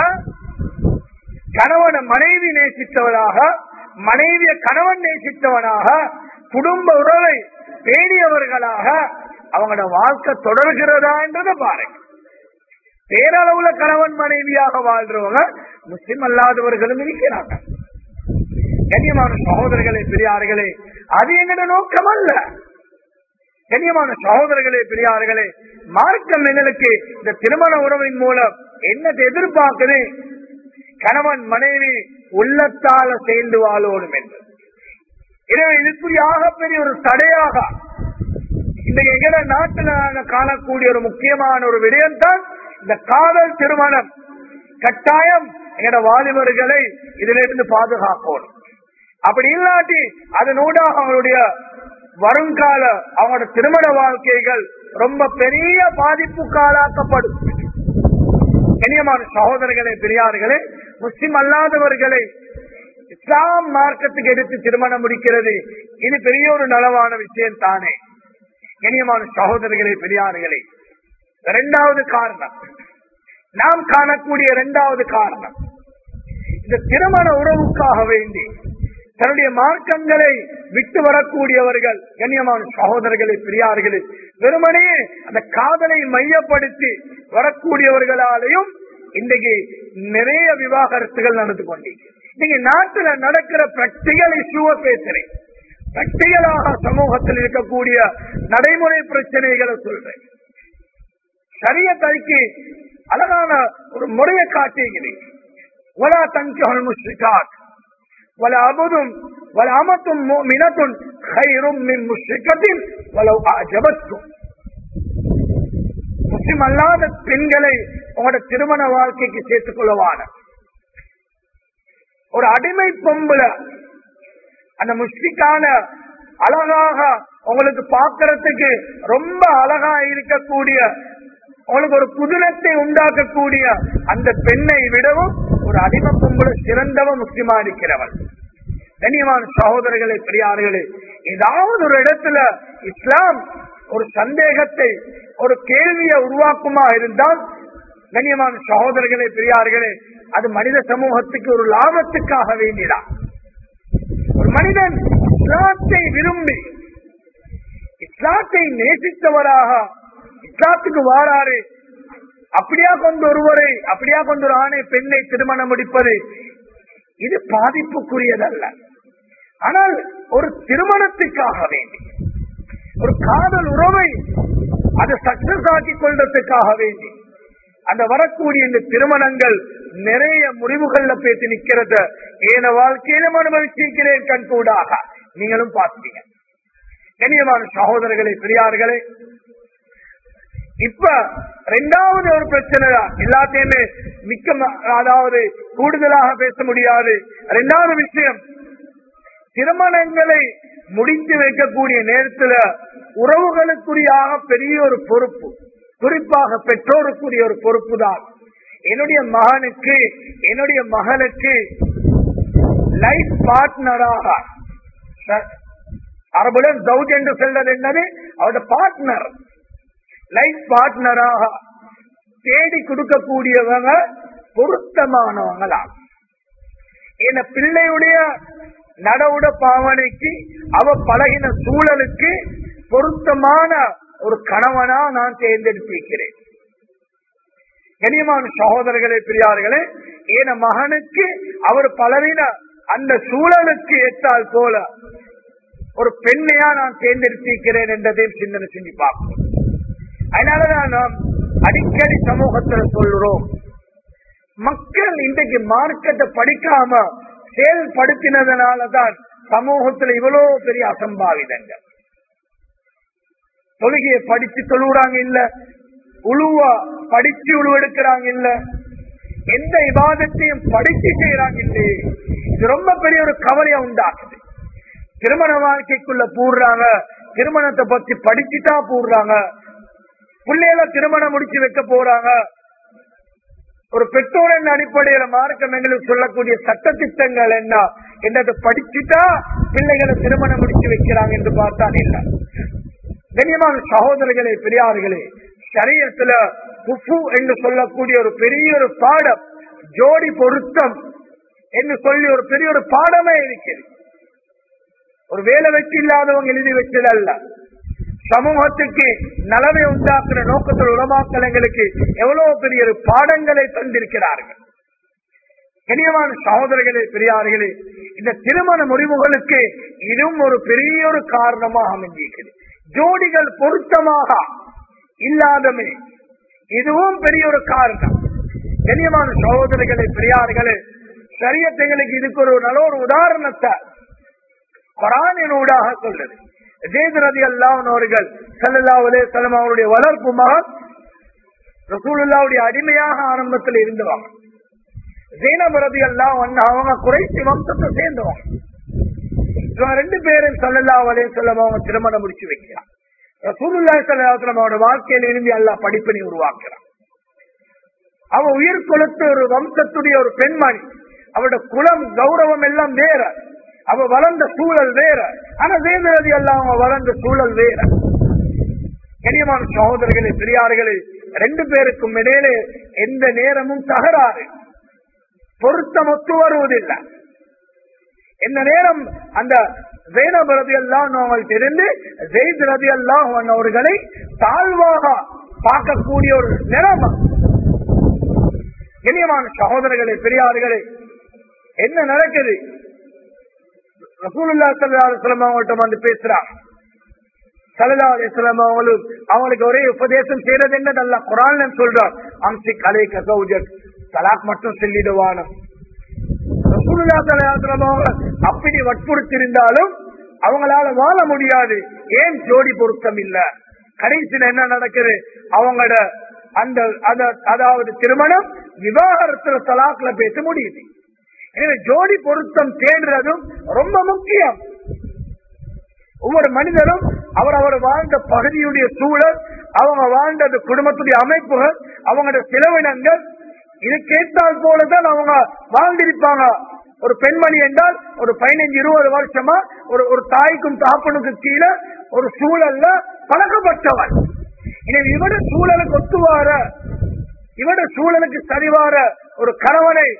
கணவனை மனைவி நேசித்தவனாக மனைவிய கணவன் நேசித்தவனாக குடும்ப உறவை பேணியவர்களாக அவங்களோட வாழ்க்கை தொடர்கிறதா என்றதை பாருங்க பேரளவுல கணவன் மனைவியாக வாழ்றவங்க முஸ்லிம் அல்லாதவர்களும் இருக்கிறாங்க கண்ணியமான சகோதரர்களே பெரியார்களே அது எங்கட நோக்கம் அல்ல கண்ணியமான சகோதரர்களே பெரியார்களே மார்க்கம் எங்களுக்கு இந்த திருமண உறவின் மூலம் என்னத்தை எதிர்பார்க்குது கணவன் மனைவி உள்ளத்தால சேர்ந்து வாழோடும் என்று எனவே இதுக்குரிய ஆகப்பெரிய ஒரு தடையாக இந்த எங்கட நாட்டில் நாங்கள் காணக்கூடிய ஒரு முக்கியமான ஒரு விடயம் தான் இந்த காதல் திருமணம் கட்டாயம் எங்கட வாலிபர்களை இதிலிருந்து பாதுகாக்கணும் அப்படி இல்லாட்டி அதனூடாக அவங்களுடைய வருங்கால அவங்களோட திருமண வாழ்க்கைகள் ரொம்ப பெரிய பாதிப்புக்கு ஆளாக்கப்படும் கண்ணியமான சகோதரர்களே பெரியார்களே முஸ்லிம் அல்லாதவர்களை இஸ்லாம் மார்க்கத்துக்கு எடுத்து திருமணம் முடிக்கிறது இது பெரிய ஒரு நலவான விஷயம் தானே கண்ணியமான சகோதரர்களே பெரியார்களே இரண்டாவது காரணம் நாம் காணக்கூடிய இரண்டாவது காரணம் இந்த திருமண உறவுக்காக வேண்டி தன்னுடைய மார்க்கங்களை விட்டு வரக்கூடியவர்கள் கண்ணியமான சகோதரர்களை பெரியார்களே வெறுமனே அந்த காதலை மையப்படுத்தி வரக்கூடியவர்களாலையும் இன்றைக்கு நிறைய விவாகரத்துகள் நடந்து கொண்டீங்க நீங்க நாட்டுல நடக்கிற பிராக்டிகல் இஷ்யூவ பேசுறேன் பிராக்டிகலாக சமூகத்தில் இருக்கக்கூடிய நடைமுறை பிரச்சனைகளை சொல்றேன் சரிய தறிக்கு அழகான ஒரு முறையை காட்டுகிறேன் ولا تنكحوا المشركات ولا عبد ولا أمة مؤمنة خير من مشركة ولو أعجبتكم முஸ்லிம் அல்லாத பெண்களை உங்களோட திருமண வாழ்க்கைக்கு சேர்த்துக் கொள்ளவான ஒரு அடிமை பொம்புல அந்த முஸ்லிக்கான அழகாக உங்களுக்கு பார்க்கறதுக்கு ரொம்ப அழகா இருக்கக்கூடிய உங்களுக்கு ஒரு புதுனத்தை உண்டாக்கக்கூடிய அந்த பெண்ணை விடவும் ஒரு அடிமை பொம்புல சிறந்தவ முஸ்லிமா இருக்கிறவள் கண்ணியமான சகோதரர்களே பெரியார்களே ஏதாவது ஒரு இடத்துல இஸ்லாம் ஒரு சந்தேகத்தை ஒரு கேள்வியை உருவாக்குமா இருந்தால் கண்ணியமான சகோதரர்களே பெரியார்களே அது மனித சமூகத்துக்கு ஒரு லாபத்துக்காக வேண்டிதான் ஒரு மனிதன் இஸ்லாத்தை விரும்பி இஸ்லாத்தை நேசித்தவராக இஸ்லாத்துக்கு வாராரு அப்படியா கொண்டு ஒருவரை அப்படியா கொண்டு ஒரு ஆணை பெண்ணை திருமணம் முடிப்பது இது பாதிப்புக்குரியதல்ல ஆனால் ஒரு திருமணத்துக்காக வேண்டி ஒரு காதல் உறவை அதை சக்சஸ் ஆக்கி கொள்றதுக்காக வேண்டி அந்த வரக்கூடிய இந்த திருமணங்கள் நிறைய முடிவுகள்ல பேசி நிக்கிறத ஏன வாழ்க்கையிலும் அனுபவிச்சிருக்கிறேன் கண் கூடாக நீங்களும் பார்த்தீங்க கண்ணியமான சகோதரர்களே பெரியார்களே இப்ப ரெண்டாவது ஒரு பிரச்சனை தான் எல்லாத்தையுமே மிக்க ம- அதாவது கூடுதலாக பேச முடியாது ரெண்டாவது விஷயம் திருமணங்களை முடித்து வைக்கக்கூடிய நேரத்துல உறவுகளுக்குரியாக பெரிய ஒரு பொறுப்பு குறிப்பாக பெற்றோருக்குரிய ஒரு பொறுப்பு தான் என்னுடைய மகனுக்கு என்னுடைய மகளுக்கு லைஃப் பார்ட்னராக அரபுடன் ஜவுஜ் என்று சொல்றது என்னது அவருடைய பார்ட்னர் லைஃப் பார்ட்னராக தேடி கொடுக்கக்கூடியவங்க பொருத்தமானவங்களா என பிள்ளையுடைய நடவுட பாவனைக்கு அவ பழகின சூழலுக்கு பொருத்தமான ஒரு கணவனா நான் தேர்ந்தெடுத்திருக்கிறேன் கனியமான சகோதரர்களே பெரியார்களே என மகனுக்கு அவர் பலவின அந்த சூழலுக்கு ஏற்றால் போல ஒரு பெண்ணையா நான் தேர்ந்தெடுத்திருக்கிறேன் என்றதையும் சிந்தனை செஞ்சு பார்ப்போம் அதனாலதான் நாம் அடிக்கடி சமூகத்துல சொல்றோம் மக்கள் இன்றைக்கு மார்க்கெட்டை படிக்காம செயல்படுத்தினதுனாலதான் சமூகத்துல இவ்வளவு பெரிய அசம்பாவிதங்கள் தொழுகையை படிச்சு தொழுகிறாங்க இல்ல உழுவா படிச்சு உழுவெடுக்கிறாங்க இல்ல எந்த விவாதத்தையும் படிச்சு செய்யறாங்க இல்லையே இது ரொம்ப பெரிய ஒரு கவலையா உண்டாக்குது திருமண வாழ்க்கைக்குள்ள பூடுறாங்க திருமணத்தை பத்தி படிச்சுட்டா பூடுறாங்க பிள்ளைகள திருமணம் முடிச்சு வைக்க போறாங்க ஒரு பெற்றோரின் அடிப்படையில மார்க்கம் எங்களுக்கு சொல்லக்கூடிய சட்ட திட்டங்கள் என்ன என்னது படிச்சுட்டா பிள்ளைகளை திருமணம் முடிச்சு வைக்கிறாங்க என்று பார்த்தால் இல்ல கண்ணியமான சகோதரர்களே பெரியார்களே சரியத்துல குஃபு என்று சொல்லக்கூடிய ஒரு பெரிய ஒரு பாடம் ஜோடி பொருத்தம் என்று சொல்லி ஒரு பெரிய ஒரு பாடமே இருக்கிறது ஒரு வேலை வச்சு இல்லாதவங்க எழுதி வச்சது அல்ல சமூகத்துக்கு நலவை உண்டாக்குற நோக்கத்தில் உலமாக்கல் எங்களுக்கு எவ்வளவு பெரிய ஒரு பாடங்களை தந்திருக்கிறார்கள் கனியமான சகோதரர்களே பெரியார்களே இந்த திருமண முடிவுகளுக்கு இதுவும் ஒரு பெரிய ஒரு காரணமாக அமைஞ்சிருக்கிறது ஜோடிகள் பொருத்தமாக இல்லாதமே இதுவும் பெரிய ஒரு காரணம் கண்ணியமான சகோதரர்களே பெரியார்களே சரியத்தைகளுக்கு இதுக்கு ஒரு நல்ல ஒரு உதாரணத்தை குரானினூடாக சொல்லுது ஜெயதிரதி அல்லாஹ் அவர்கள் சல்லல்லா அலே சலம் அவருடைய வளர்ப்பு மகன் ரசூலுல்லாவுடைய அடிமையாக ஆரம்பத்தில் இருந்தவங்க ஜெயினபரதி எல்லாம் அவங்க குறைசி வம்சத்தை சேர்ந்தவங்க இவங்க ரெண்டு பேரும் சல்லல்லா அலே செல்லம் அவங்க திருமணம் முடிச்சு வைக்கிறான் ரசூலுல்லா சல்லாஹம் அவரோட வாழ்க்கையில இருந்து எல்லா படிப்பினை உருவாக்குறான் அவ உயிர் கொளுத்த ஒரு வம்சத்துடைய ஒரு பெண்மணி அவரோட குலம் கௌரவம் எல்லாம் வேற அவ வளர்ந்த சூழல் வேற ஆனா வேதரதி எல்லாம் அவ வளர்ந்த சூழல் வேற கனியமான சகோதரர்களே பெரியார்களே ரெண்டு பேருக்கும் இடையிலே எந்த நேரமும் தகராறு பொருத்தம் ஒத்து வருவதில்லை எந்த நேரம் அந்த ஜெயினப் ரதி எல்லாம் அவங்களுக்கு இருந்து ஜெயித் ரதி எல்லாம் அவர்களை தாழ்வாக பார்க்கக்கூடிய ஒரு நிலைமை இனியமான சகோதரர்களே பெரியார்களே என்ன நடக்குது ரசூலுல்லா சல்லா அலுவலம் அவங்கள்ட்ட வந்து பேசுறாங்க சல்லா அலுவலம் அவங்களும் அவங்களுக்கு ஒரே உபதேசம் செய்யறது என்ன நல்ல குரான் சொல்றார் அம்சி கலை கசௌஜத் தலாக் மட்டும் சொல்லிடுவான ரசூலுல்லா ஸல்லல்லாஹு அவங்க அப்படி வற்புறுத்திருந்தாலும் அவங்களால வாழ முடியாது ஏன் ஜோடி பொருத்தம் இல்ல கடைசியில் என்ன நடக்குது அவங்களோட அந்த அத- அதாவது திருமணம் விவாகரத்துல தலாக்ல பேச முடியுது எனவே ஜோடி பொருத்தம் தேடுறதும் ரொம்ப முக்கியம் ஒவ்வொரு மனிதனும் அவர் அவர் வாழ்ந்த பகுதியுடைய சூழல் அவங்க வாழ்ந்த அந்த குடும்பத்துடைய அமைப்புகள் அவங்களோட செலவினங்கள் இது கேட்டால் போலதான் அவங்க வாழ்ந்திருப்பாங்க ஒரு பெண்மணி என்றால் ஒரு பதினைஞ்சு இருபது வருஷமா ஒரு ஒரு தாய்க்கும் தாப்பனுக்கும் கீழே ஒரு சூழல்ல பழக்கப்பட்டவன் எனவே இவட சூழலுக்கு ஒத்துவார இவட சூழலுக்கு சரிவார ஒரு கணவனை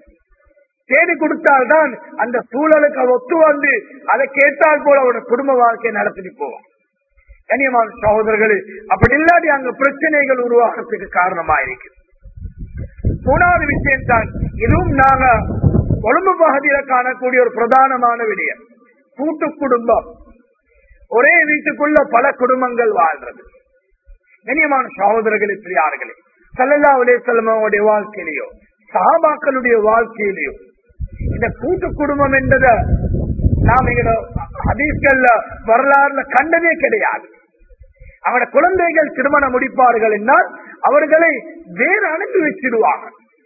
தேடி கொடுத்தால்தான் அந்த சூழலுக்கு அவ ஒத்து வந்து அதை கேட்டால் போல அவரோட குடும்ப வாழ்க்கையை நடத்திட்டு போவான் கண்ணியமான சகோதரர்களே அப்படி இல்லாட்டி அங்க பிரச்சனைகள் உருவாகிறதுக்கு காரணமா இருக்கு மூணாவது விஷயம் தான் இதுவும் நாங்க கொழும்பு பகுதியில காணக்கூடிய ஒரு பிரதானமான விடயம் கூட்டு குடும்பம் ஒரே வீட்டுக்குள்ள பல குடும்பங்கள் வாழ்றது கண்ணியமான சகோதரர்களே பிரியார்களே சல்லல்லா அலிசல்லம் அவருடைய வாழ்க்கையிலையோ சஹாபாக்களுடைய வாழ்க்கையிலையோ இந்த கூட்டு குடும்பம் என்பத நாம் எங்களோட ஹதீஸ்கள்ல வரலாறுல கண்டதே கிடையாது அவட குழந்தைகள் திருமணம் முடிப்பார்கள் என்றால் அவர்களை வேறு அனுப்பி வச்சிடுவாங்க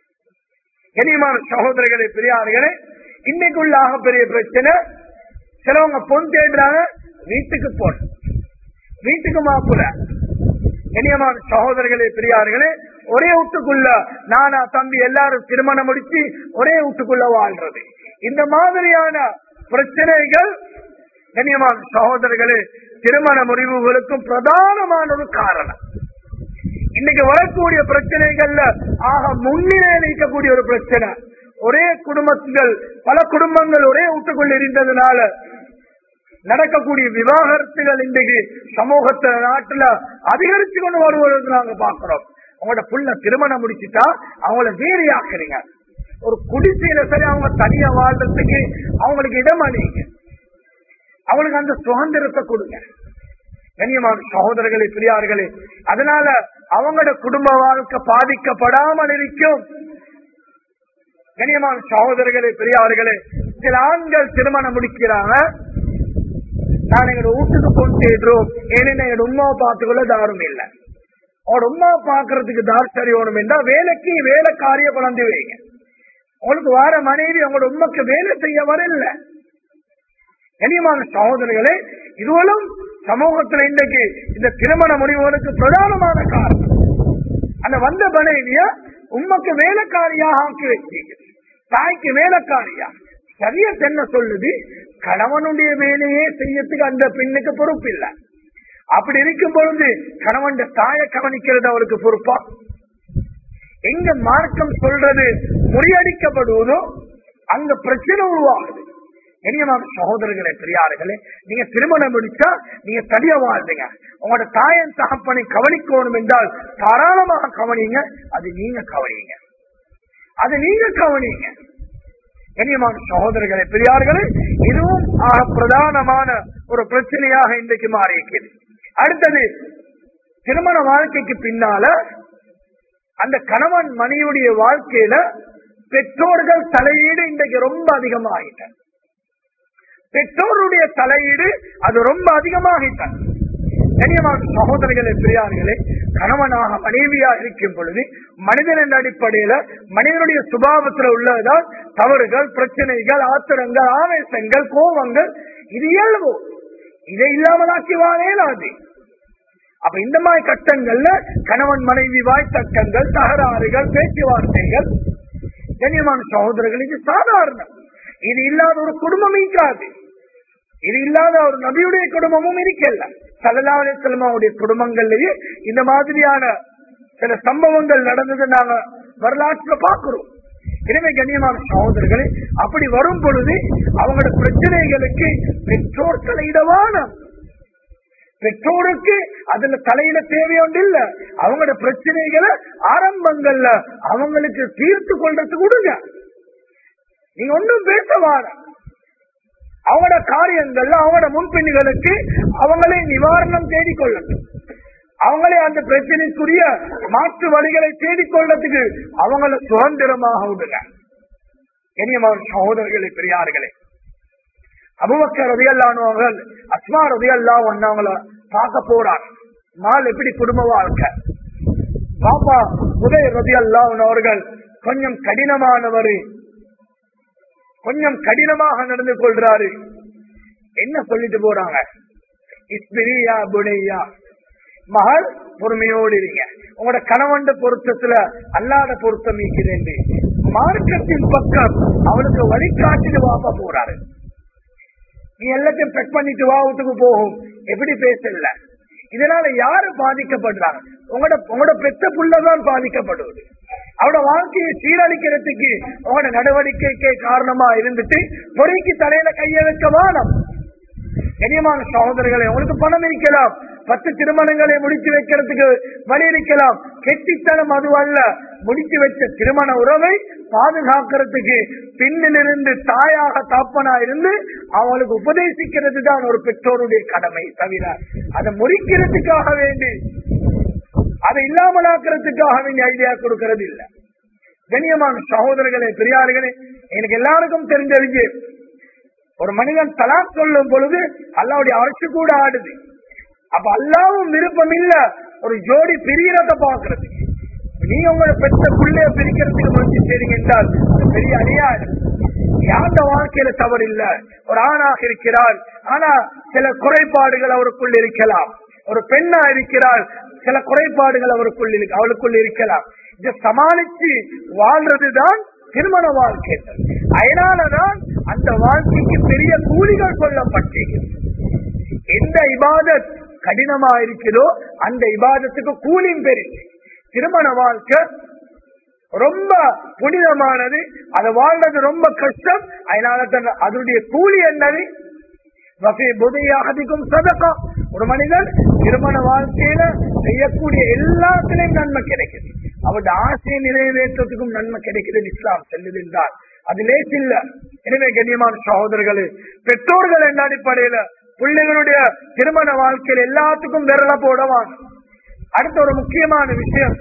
கனியமான சகோதரர்களே பெரியார்களே இன்னைக்குள்ள ஆக பெரிய பிரச்சனை சிலவங்க பொன் தேடுறாங்க வீட்டுக்கு பொன் வீட்டுக்கு மாப்பிள்ள கண்ணியமான சகோதரர்களே பெரியார்களே ஒரே வீட்டுக்குள்ள நானா தம்பி எல்லாரும் திருமணம் முடிச்சு ஒரே வீட்டுக்குள்ள வாழ்றது இந்த மாதிரியான பிரச்சனைகள் கண்ணியமான சகோதரர்களே திருமண முடிவுகளுக்கும் பிரதானமான ஒரு காரணம் இன்னைக்கு வரக்கூடிய பிரச்சனைகள்ல ஆக முன்னிலையில் இருக்கக்கூடிய ஒரு பிரச்சனை ஒரே குடும்பங்கள் பல குடும்பங்கள் ஒரே வீட்டுக்குள்ள இருந்ததுனால நடக்கக்கூடிய விவாகரத்துகள் இன்றைக்கு சமூகத்துல நாட்டுல அதிகரிச்சு கொண்டு வருவதை நாங்க பாக்குறோம் உங்களோட புள்ள திருமணம் முடிச்சுட்டா அவங்கள வேறு ஆக்குறீங்க ஒரு குடிசையில சரி அவங்க தனியா வாழ்றதுக்கு அவங்களுக்கு இடம் அணிங்க அவங்களுக்கு அந்த சுதந்திரத்தை கொடுங்க கண்ணியமான சகோதரர்களே பிரியார்களே அதனால அவங்களோட குடும்ப வாழ்க்கை பாதிக்கப்படாமல் இருக்கும் கண்ணியமான சகோதரர்களே பெரியார்களே சில ஆண்கள் திருமணம் முடிக்கிறாங்க நான் எங்க வீட்டுக்கு கொண்டு தேடுறோம் ஏன்னா எங்க உமாவை பார்த்துக்கொள்ள தாரும் இல்லை அவனோட உமா பாக்குறதுக்கு தார் சரி வேணும் என்றா வேலைக்கு வேலைக்காரிய குழந்தை வைங்க உங்களுக்கு வர மனைவி உங்களோட உண்மைக்கு வேலை செய்ய வரல கனியமான சகோதரர்களே இதுவரும் சமூகத்துல இன்றைக்கு இந்த திருமண முடிவுகளுக்கு பிரதானமான காரணம் அந்த வந்த மனைவிய உண்மைக்கு வேலைக்காரியாக ஆக்கி வச்சீங்க தாய்க்கு வேலைக்காரியா சரிய என்ன சொல்லுது கணவனுடைய வேலையே செய்யறதுக்கு அந்த பெண்ணுக்கு பொறுப்பு இல்லை அப்படி இருக்கும் பொழுது கணவன் தாயை கவனிக்கிறது அவளுக்கு பொறுப்பா எங்க மார்க்கம் சொல்றது முறியடிக்கப்படுவதோ அங்க பிரச்சனை உருவாகுது இனியமான சகோதரர்களே பெரியார்களே நீங்க திருமணம் முடிச்சா நீங்க தனியா வாழ்ந்தீங்க உங்களோட தாயன் தகப்பனை கவனிக்கணும் என்றால் தாராளமாக கவனிங்க அது நீங்க கவனிங்க அது நீங்க கவனிங்க கண்ணியமான சகோதரர்களே பெரியார்களே இதுவும் ஆக பிரதானமான ஒரு பிரச்சனையாக இன்றைக்கு மாறி இருக்கிறது அடுத்தது திருமண வாழ்க்கைக்கு பின்னால அந்த கணவன் மனைவியுடைய வாழ்க்கையில பெற்றோர்கள் தலையீடு இன்றைக்கு ரொம்ப அதிகமாகிட்ட பெற்றோருடைய தலையீடு அது ரொம்ப அதிகமாகிட்டான் கண்ணியமான சகோதரர்களே பெரியார்களே கணவனாக மனைவியாக இருக்கும் பொழுது மனிதன் என்ற அடிப்படையில மனிதனுடைய சுபாவத்தில் உள்ளதுதான் தவறுகள் பிரச்சனைகள் ஆத்திரங்கள் ஆவேசங்கள் கோபங்கள் இது இயல்பு இதை இல்லாமலாக்கி வாழேலாது அப்ப இந்த மாதிரி கட்டங்கள்ல கணவன் மனைவி வாய்த்தக்கங்கள் தகராறுகள் பேச்சுவார்த்தைகள் கண்ணியமான சகோதரர்கள் இது சாதாரணம் இது இல்லாத ஒரு குடும்பம் இருக்காது இது இல்லாத ஒரு நபியுடைய குடும்பமும் இருக்கல சல்லா அலிஸ்லமாவுடைய குடும்பங்கள்லயே இந்த மாதிரியான சில சம்பவங்கள் நடந்தது நாங்க வரலாற்றுல பாக்குறோம் எனவே கண்ணியமான சகோதரர்களே அப்படி வரும் பொழுது அவங்களோட பிரச்சனைகளுக்கு பெற்றோர் தலையிடவான பெற்றோருக்கு அதுல தலையிட தேவையொன்று இல்ல அவங்களோட பிரச்சனைகளை ஆரம்பங்கள்ல அவங்களுக்கு தீர்த்து கொள்றதுக்கு கொடுங்க நீங்க ஒன்றும் பேச வார அவங்களோட காரியங்கள்ல அவங்களோட முன்பின்களுக்கு அவங்களே நிவாரணம் தேடிக்கொள்ளட்டும் அவங்களே அந்த பிரச்சனைக்குரிய மாற்று வழிகளை தேடிக்கொள்றதுக்கு அவங்கள சுதந்திரமாக விடுங்க கண்ணியமான சகோதரர்களே பெரியார்களே அபுபக்கர் ரதியல்லானு அவர்கள் அஸ்மா ரதியல்லா அவங்கள பார்க்க போறார் நாள் எப்படி குடும்ப வாழ்க்கை பாப்பா உதய ரதியல்லா அவர்கள் கொஞ்சம் கடினமானவர் கொஞ்சம் கடினமாக நடந்து கொள்றாரு என்ன சொல்லிட்டு போறாங்க இஸ்பிரியா புனையா மகள் பொறுமையோடு இருங்க உங்களோட கணவன் பொருத்தத்துல அல்லாத பொருத்தம் இருக்கிறேன் மார்க்கத்தின் பக்கம் அவனுக்கு வழிகாட்டிட்டு வாப்பா போறாரு நீ எல்லாத்தையும் பெக் பண்ணிட்டு வா வீட்டுக்கு போகும் எப்படி பேசல இதனால யாரு பாதிக்கப்படுறாங்க உங்களோட உங்களோட பெத்த புள்ளதான் பாதிக்கப்படுவது அவட வாழ்க்கையை சீரழிக்கிறதுக்கு உங்களோட நடவடிக்கைக்கு காரணமா இருந்துட்டு பொறைக்கு தலையில கைய வைக்க வானம் கனியமான சகோதரர்களை உங்களுக்கு பணம் இருக்கலாம் பத்து திருமணங்களை முடித்து வைக்கிறதுக்கு வழி இருக்கலாம் கெட்டித்தனம் அது அல்ல முடித்து வச்ச திருமண உறவை பாதுகாக்கிறதுக்கு பின்னிலிருந்து தாயாக தாப்பனா இருந்து அவங்களுக்கு உபதேசிக்கிறது தான் ஒரு பெற்றோருடைய கடமை தவிர அதை முறிக்கிறதுக்காக வேண்டி அதை இல்லாமலாக்குறதுக்காக வேண்டிய ஐடியா கொடுக்கறது இல்லை கண்ணியமான சகோதரர்களே பெரியார்களே எனக்கு எல்லாருக்கும் தெரிஞ்ச விஷயம் ஒரு மனிதன் தலாக் சொல்லும் பொழுது அல்லாவுடைய ஆட்சி கூட ஆடுது அப்ப அல்லாவும் விருப்பம் இல்ல ஒரு ஜோடி பிரியறத பாக்குறது நீங்க உங்களை பெற்ற பிள்ளைய பிரிக்கிறதுக்கு முயற்சி செய்றீங்க என்றால் அது பெரிய அநியாயம் யாந்த வாழ்க்கையில தவறு இல்ல ஒரு ஆணாக இருக்கிறார் ஆனா சில குறைபாடுகள் அவருக்குள் இருக்கலாம் ஒரு பெண்ணா இருக்கிறார் சில குறைபாடுகள் அவருக்குள் இருக்கு அவளுக்குள் இருக்கலாம் இதை சமாளிச்சு வாழ்றதுதான் திருமண வாழ்க்கை அதனாலதான் அந்த வாழ்க்கைக்கு பெரிய கூலிகள் சொல்லப்பட்டிருக்கிறது எந்த இபாதத் கடினமா இருக்கிறதோ அந்த இபாதத்துக்கு கூலியும் பெரிய திருமண வாழ்க்கை ரொம்ப புனிதமானது அதை வாழ்றது ரொம்ப கஷ்டம் அதனால தான் அதனுடைய கூலி என்னது புதையாகதிக்கும் சதக்கம் ஒரு மனிதன் திருமண வாழ்க்கையில செய்யக்கூடிய எல்லாத்திலையும் நன்மை கிடைக்குது அவருடைய ஆசையை நிறைவேற்றத்துக்கும் நன்மை கிடைக்குது இஸ்லாம் செல்லுது என்றால் அது லேசில்ல எனவே கண்ணியமான சகோதரர்களே பெற்றோர்கள் என்ற அடிப்படையில பிள்ளைகளுடைய திருமண வாழ்க்கையில் எல்லாத்துக்கும் விரல போடவாங்க அடுத்த ஒரு முக்கியமான விஷயம்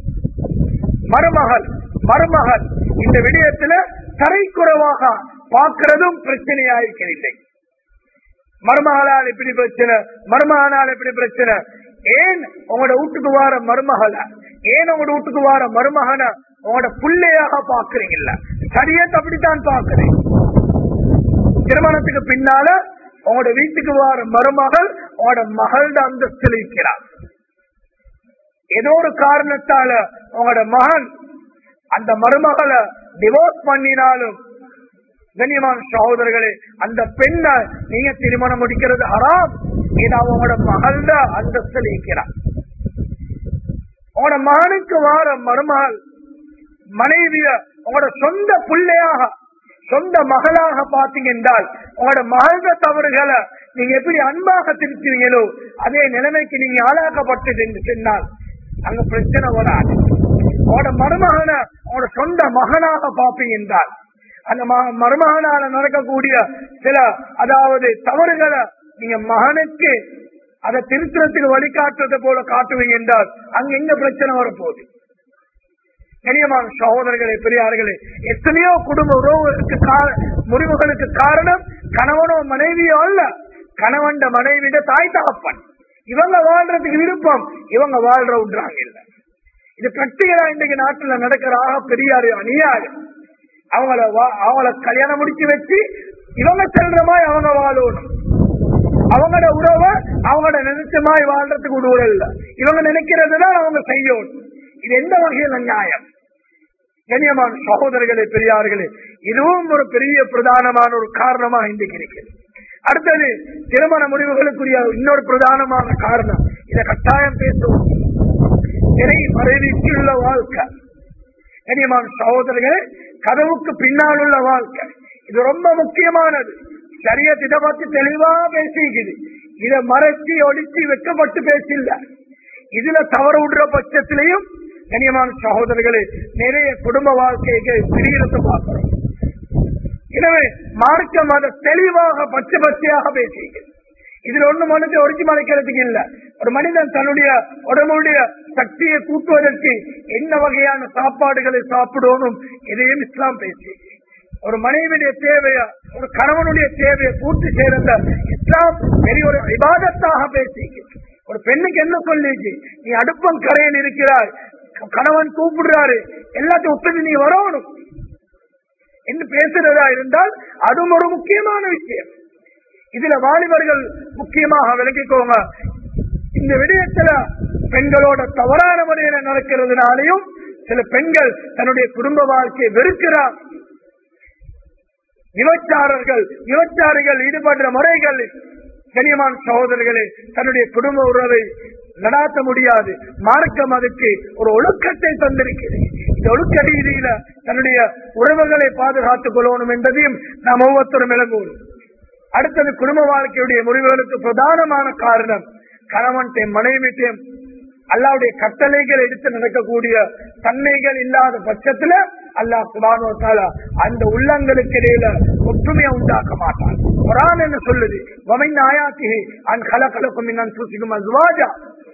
மருமகள் மருமகள் இந்த விடயத்துல தரைக்குறவாக பார்க்கிறதும் பிரச்சனையாயிருக்கவில்லை மருமகளால் எப்படி பிரச்சனை மருமகனால் எப்படி பிரச்சனை ஏன் உங்களோட வீட்டுக்கு வார மருமகள ஏன் உங்களோட வீட்டுக்கு வார மருமகன உங்களோட பிள்ளையாக பாக்குறீங்கல்ல சரியத் அப்படித்தான் பாக்குறேன் திருமணத்துக்கு பின்னால உங்களோட வீட்டுக்கு வார மருமகள் உங்களோட மகளோட அந்தஸ்தில் இருக்கிறார் ஏதோ ஒரு காரணத்தால உங்களோட மகன் அந்த மருமகளை டிவோர்ஸ் பண்ணினாலும் கண்ணியமான சகோதரர்களே அந்த பெண்ணை நீங்க திருமணம் முடிக்கிறது ஹராம் ஏன்னா உங்களோட மகள்த அந்தஸ்தில் இருக்கிறார் உங்களோட மகனுக்கு வார மருமகள் மனைவிய உங்களோட சொந்த பிள்ளையாக சொந்த மகளாக பாத்தீங்க என்றால் உங்களோட மகள்த தவறுகளை நீங்க எப்படி அன்பாக திருத்துவீங்களோ அதே நிலைமைக்கு நீங்க ஆளாக்கப்பட்டது என்று சொன்னால் அங்க பிரச்சனை வராது உங்களோட மருமகனை உங்களோட சொந்த மகனாக பார்ப்பீங்க என்றால் அந்த மருமகனால நடக்கக்கூடிய சில அதாவது தவறுகளை நீங்க மகனுக்கு அதை திருத்தறதுக்கு வழிகாட்டுறதை போல காட்டுவீங்க என்றால் அங்க எங்க பிரச்சனை வரப்போகுது கனியமான சகோதரர்களே பெரியார்களே எத்தனையோ குடும்ப உறவுகளுக்கு முறிவுகளுக்கு காரணம் கணவனோ மனைவியோ அல்ல கணவன் மனைவிட தாய் தகப்பன் இவங்க வாழ்றதுக்கு விருப்பம் இவங்க வாழ்ற விடுறாங்க இல்ல இது பிரக்டிகலா இன்றைக்கு நாட்டுல நடக்கிற ஆக பெரியாரு அநியாயம் அவங்கள அவங்கள கல்யாணம் முடிச்சு வச்சு இவங்க செல்ற மாதிரி அவங்க வாழணும் அவங்களோட உறவை அவங்களோட நினைச்ச மாதிரி வாழ்றதுக்கு விடுவதில்லை இல்ல இவங்க நினைக்கிறதுதான் அவங்க செய்யணும் இது எந்த வகையில் நியாயம் கண்ணியமான சகோதரர்களே பெரியார்களே இதுவும் ஒரு பெரிய பிரதானமான ஒரு காரணமா இன்றைக்கு இருக்கிறது அடுத்தது திருமண முடிவுகளுக்குரிய இன்னொரு பிரதானமான காரணம் இதை கட்டாயம் பேசுவோம் திரை மறைவிக்குள்ள வாழ்க்கை கண்ணியமான சகோதரர்களே கதவுக்கு பின்னால் உள்ள வாழ்க்கை இது ரொம்ப முக்கியமானது சரிய இதை பத்தி தெளிவா பேசிக்குது இதை மறைச்சி ஒடிச்சு வெக்கப்பட்டு பேசல இதுல தவறு விடுற பட்சத்திலையும் கண்ணியமான சகோதரர்களே நிறைய குடும்ப வாழ்க்கைக்கு பிரிகிறத பார்க்கிறோம் எனவே மார்க்கம் அதை தெளிவாக பச்சை பச்சையாக பேசிக்கிறது இதுல ஒண்ணு மனுக்கு ஒடிச்சு மறைக்கிறதுக்கு இல்ல ஒரு மனிதன் தன்னுடைய உடம்புடைய சக்தியை கூட்டுவதற்கு என்ன வகையான சாப்பாடுகளை சாப்பிடணும் இதையும் இஸ்லாம் பேசி ஒரு மனைவியுடைய தேவைய ஒரு கணவனுடைய தேவையை பூர்த்தி செய்யறத இஸ்லாம் பெரிய ஒரு விவாதத்தாக பேசி ஒரு பெண்ணுக்கு என்ன சொல்லிச்சு நீ அடுப்பம் கரையில் இருக்கிறாய் கணவன் கூப்பிடுறாரு எல்லாத்தையும் ஒப்பிட்டு நீ வரணும் என்று பேசுறதா இருந்தால் அதுவும் ஒரு முக்கியமான விஷயம் இதுல வாலிபர்கள் முக்கியமாக விளங்கிக்கோங்க இந்த விடயத்துல பெண்களோட தவறான முறையில நடக்கிறதுனாலையும் சில பெண்கள் தன்னுடைய குடும்ப வாழ்க்கையை வெறுக்கிறார் விபச்சாரர்கள் விபச்சாரிகள் ஈடுபடுற முறைகள் கனியமான சகோதரர்களே தன்னுடைய குடும்ப உறவை நடாத்த முடியாது மார்க்கம் அதுக்கு ஒரு ஒழுக்கத்தை தந்திருக்கிறது இந்த ஒழுக்க ரீதியில தன்னுடைய உறவுகளை பாதுகாத்துக் கொள்ளணும் என்பதையும் நாம் ஒவ்வொருத்தரும் விளங்குவோம் அடுத்தது குடும்ப வாழ்க்கையுடைய முறிவுகளுக்கு பிரதானமான காரணம் கணவன் மனைவிட்டையும் அல்லாவுடைய கட்டளைகள் எடுத்து நடக்கக்கூடிய தன்மைகள் இல்லாத பட்சத்துல அல்லாஹ் சுபானோத்தால அந்த உள்ளங்களுக்கு இடையில ஒற்றுமையை உண்டாக்க மாட்டான் குரான் என்ன சொல்லுது வமைன் ஆயாத்திகை அன் கலக்கலக்கும் இன்னும் சூசிக்கும் அஸ்வாஜா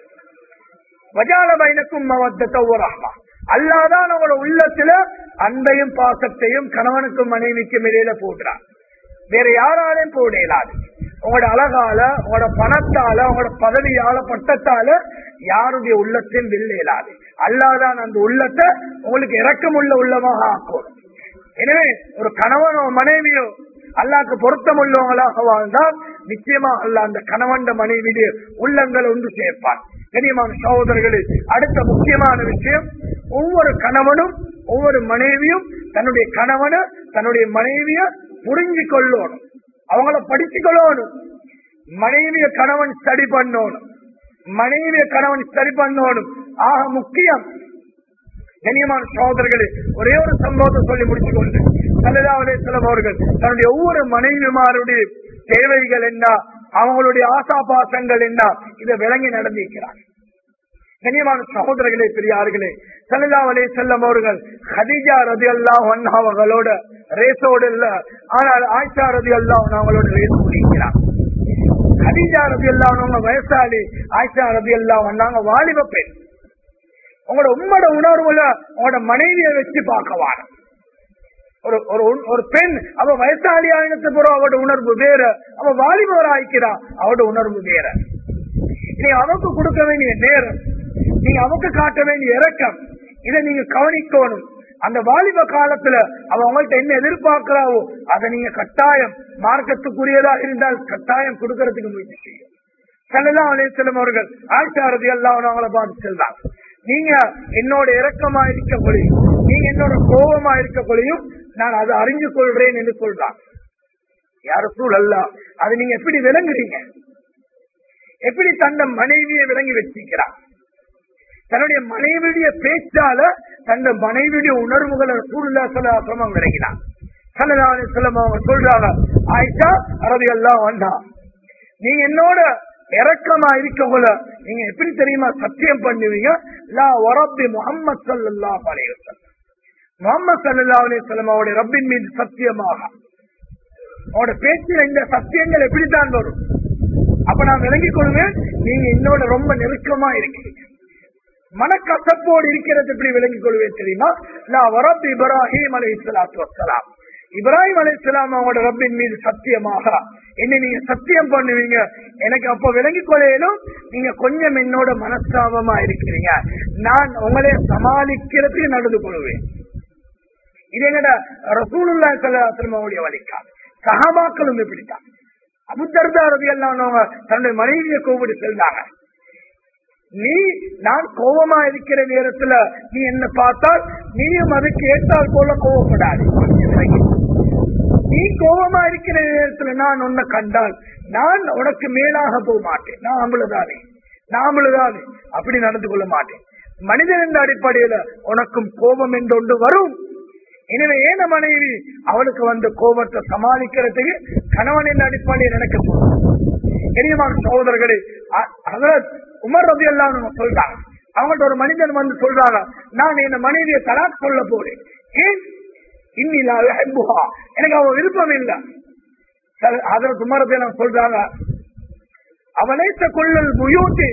வஜால பைனக்கும் மவத்தத்த ரஹ்மா அல்லாதான் அவங்களோட உள்ளத்துல அன்பையும் பாசத்தையும் கணவனுக்கும் மனைவிக்கும் இடையில போடுறான் வேற யாராலையும் போட இயலாது உங்களோட அழகால உங்களோட பணத்தால உங்களோட பதவியால பட்டத்தால யாருடைய உள்ளத்தையும் வெல்ல இயலாது அல்லாதான் அந்த உள்ளத்தை உங்களுக்கு இறக்கமுள்ள உள்ளமாக ஆக்கும் எனவே ஒரு கணவனோ மனைவியோ அல்லாக்கு பொருத்தம் உள்ளவங்களாக வாழ்ந்தால் நிச்சயமா அல்ல அந்த கணவன் மனைவியுடைய உள்ளங்களை ஒன்று சேர்ப்பான் கனியமான சகோதரர்களே அடுத்த முக்கியமான விஷயம் ஒவ்வொரு கணவனும் ஒவ்வொரு மனைவியும் தன்னுடைய கணவனை தன்னுடைய மனைவிய புரிஞ்சு கொள்ளணும் அவங்கள படிச்சு கொள்ளணும் மனைவிய கணவன் ஸ்டடி பண்ணணும் மனைவிய கணவன் ஸ்டடி பண்ணணும் ஆக முக்கியம் கண்ணியமான சகோதரர்களே ஒரே ஒரு சம்பவத்தை சொல்லி முடிச்சு கொண்டு சல்லா அலேஸ்லம் அவர்கள் தன்னுடைய ஒவ்வொரு மனைவிமாருடைய தேவைகள் என்ன அவங்களுடைய ஆசா பாசங்கள் என்ன இதை விளங்கி நடந்திருக்கிறார் கண்ணியமான சகோதரர்களே பெரியார்களே சல்லா அலே செல்லம் அவர்கள் ஹதீஜா ரதி அல்லா அவங்களோட ரேசோடு இல்ல ஆனால் ஆயிஷா ரதி அல்லா அவங்களோட ரேஸ் முடிக்கிறார் ஹதீஜா ரதி அல்லா வயசாளி ஆயிஷா ரதி அல்லா வந்தாங்க வாலிப பெண் உங்களோட உம்மோட உணர்வுல உங்களோட மனைவியை வச்சு பார்க்கவான ஒரு ஒரு ஒரு பெண் அவ வயசாளி ஆயினத்து பிறகு அவட உணர்வு வேற அவ வாலிபர் ஆயிக்கிறா அவட உணர்வு வேற நீ அவக்கு கொடுக்க வேண்டிய நேரம் நீங்க அவக்கு காட்ட வேண்டிய இறக்கம் இதை நீங்க கவனிக்கணும் அந்த வாலிப காலத்துல அவ அவங்கள்ட்ட என்ன எதிர்பார்க்கிறாவோ அதை நீங்க கட்டாயம் மார்க்கத்துக்குரியதா இருந்தால் கட்டாயம் கொடுக்கறதுக்கு முயற்சி செய்யும் சல்லா அலேசலம் அவர்கள் ஆட்சாரதி எல்லாம் அவங்கள பார்த்து செல்றாங்க நீங்க என்னோட இறக்கமா இருக்க கொள்ளையும் நீங்க என்னோட கோபமா இருக்க கொள்ளையும் நான் அதை அறிஞ்சு கொள்றேன் என்று சொல்றான் யார சூழல்ல அதை நீங்க எப்படி விளங்குறீங்க எப்படி தந்த மனைவியை விளங்கி வச்சிருக்கிறான் தன்னுடைய மனைவியுடைய பேச்சால தந்த மனைவியுடைய உணர்வுகளை சூழ்நிலை சிரமம் விளங்கினான் சல்லதான செல்லம் அவங்க சொல்றாங்க ஆயிஷா அரபி எல்லாம் வந்தா நீங்க என்னோட இறக்கமா இருக்கக்குள்ள நீங்க எப்படி தெரியுமா சத்தியம் பண்ணுவீங்க லா ஒரப்பி முகமது சல்லா அலைவசம் முகமது சல்லா அலையம் அவருடைய ரப்பின் மீது சத்தியமாக அவரோட பேச்சில் இந்த சத்தியங்கள் எப்படித்தான் வரும் அப்ப நான் விளங்கிக் கொள்வேன் நீங்க என்னோட ரொம்ப நெருக்கமா இருக்கீங்க மனக்கசப்போடு இருக்கிறது எப்படி விளங்கிக் கொள்வேன் தெரியுமா நான் வரப் இப்ராஹிம் அலி இஸ்லாத்து வசலாம் இப்ராஹிம் அலி இஸ்லாம் அவங்களோட ரப்பின் மீது சத்தியமாக என்ன நீங்க சத்தியம் பண்ணுவீங்க எனக்கு அப்ப விளங்கிக் கொள்ளையிலும் நீங்க கொஞ்சம் என்னோட மனஸ்தாபமா இருக்கிறீங்க நான் உங்களே சமாளிக்கிறதுக்கு நடந்து கொள்வேன் இது எங்கட ரசூலுல்லா சல்லாத்திரமாவுடைய வழிக்காது சகாபாக்களும் இப்படித்தான் அபுத்தர்தா ரவி எல்லாம் தன்னுடைய மனைவியை கூப்பிட்டு செல்றாங்க நீ நான் கோபமா இருக்கிற நேரத்துல நீ என்ன பார்த்தால் நீயும் அதுக்கு ஏற்றால் போல கோவப்படாது நீ கோபமா இருக்கிற நேரத்துல நான் உன்னை கண்டால் நான் உனக்கு மேலாக போக மாட்டேன் நான் அம்பளுதானே நான் அம்பளுதானே அப்படி நடந்து கொள்ள மாட்டேன் மனிதன் என்ற அடிப்படையில உனக்கும் கோபம் என்று ஒன்று வரும் எனவே ஏன மனைவி அவளுக்கு வந்த கோபத்தை சமாளிக்கிறதுக்கு கணவன் என்ற அடிப்படையில் எனக்கு கனியமான சகோதரர்களே உமர் ரவி எல்லாம் சொல்றாங்க அவங்கள்ட்ட ஒரு மனிதன் வந்து சொல்றாங்க நான் என் மனைவியை தலாக் சொல்ல போறேன் ஏன் இன்னிலா எனக்கு அவ விருப்பம் இல்லை அதற்கு உமர் ரவி எல்லாம் சொல்றாங்க அவனைத்த கொள்ளல் முயோட்டி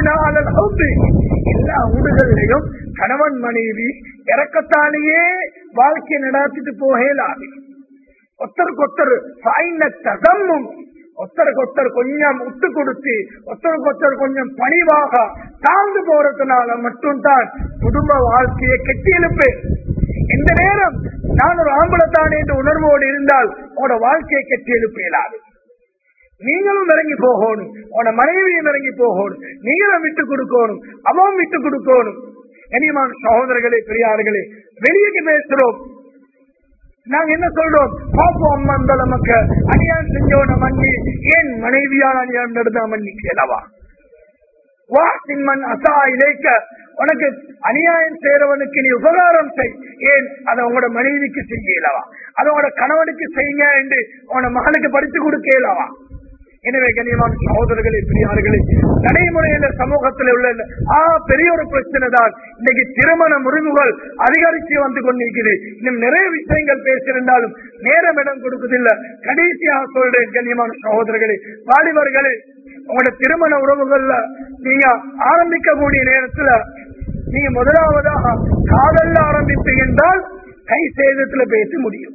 எல்லா ஊடுகள்லையும் கணவன் மனைவி இறக்கத்தாலேயே வாழ்க்கையை நடாத்திட்டு போகலாது ஒத்தருக்கு ஒத்தர் தசம்மும் ஒத்தருக்கு ஒத்தர் கொஞ்சம் விட்டு கொடுத்து ஒத்தருக்கு ஒத்தர் கொஞ்சம் பணிவாக தாழ்ந்து போறதுனால மட்டும்தான் குடும்ப வாழ்க்கையை கெட்டி எழுப்பேன் இந்த நேரம் நான் ஒரு ஆம்பளத்தான் என்ற உணர்வோடு இருந்தால் உங்களோட வாழ்க்கையை கெட்டி எழுப்பேலாது நீங்களும் இறங்கி போகணும் உன மனைவியும் இறங்கி போகணும் நீங்களும் விட்டு கொடுக்கணும் அவன் விட்டு கொடுக்கணும் கனியமான சகோதரர்களே பெரியார்களே வெளியே பேசுறோம் நாங்க என்ன சொல்றோம் பாப்போம் அம்மா அந்த நமக்கு அநியாயம் செஞ்சவன மன்னி ஏன் மனைவியால் அநியாயம் நடந்தா மன்னிக்கலவா வா சிம்மன் அசா இழைக்க உனக்கு அநியாயம் செய்யறவனுக்கு நீ உபகாரம் செய் ஏன் அதை உங்களோட மனைவிக்கு செய்யலவா அதை உங்களோட கணவனுக்கு செய்யுங்க என்று உன மகனுக்கு படித்து கொடுக்கலவா எனவே கண்ணியமான சகோதரர்களே பெரியார்களே நடைமுறையில சமூகத்தில் உள்ள ஆ பெரிய ஒரு பிரச்சனை தான் இன்னைக்கு திருமண முறிவுகள் அதிகரித்து வந்து கொண்டிருக்குது இன்னும் நிறைய விஷயங்கள் பேசியிருந்தாலும் நேரம் இடம் கொடுக்குதில்ல கடைசியாக சொல்றேன் கண்ணியமான சகோதரர்களே வாலிபர்களே உங்களோட திருமண உறவுகள்ல நீங்க ஆரம்பிக்கக்கூடிய நேரத்துல நீங்க முதலாவதாக காதல்ல ஆரம்பிப்பீங்க என்றால் கை சேதத்துல பேச முடியும்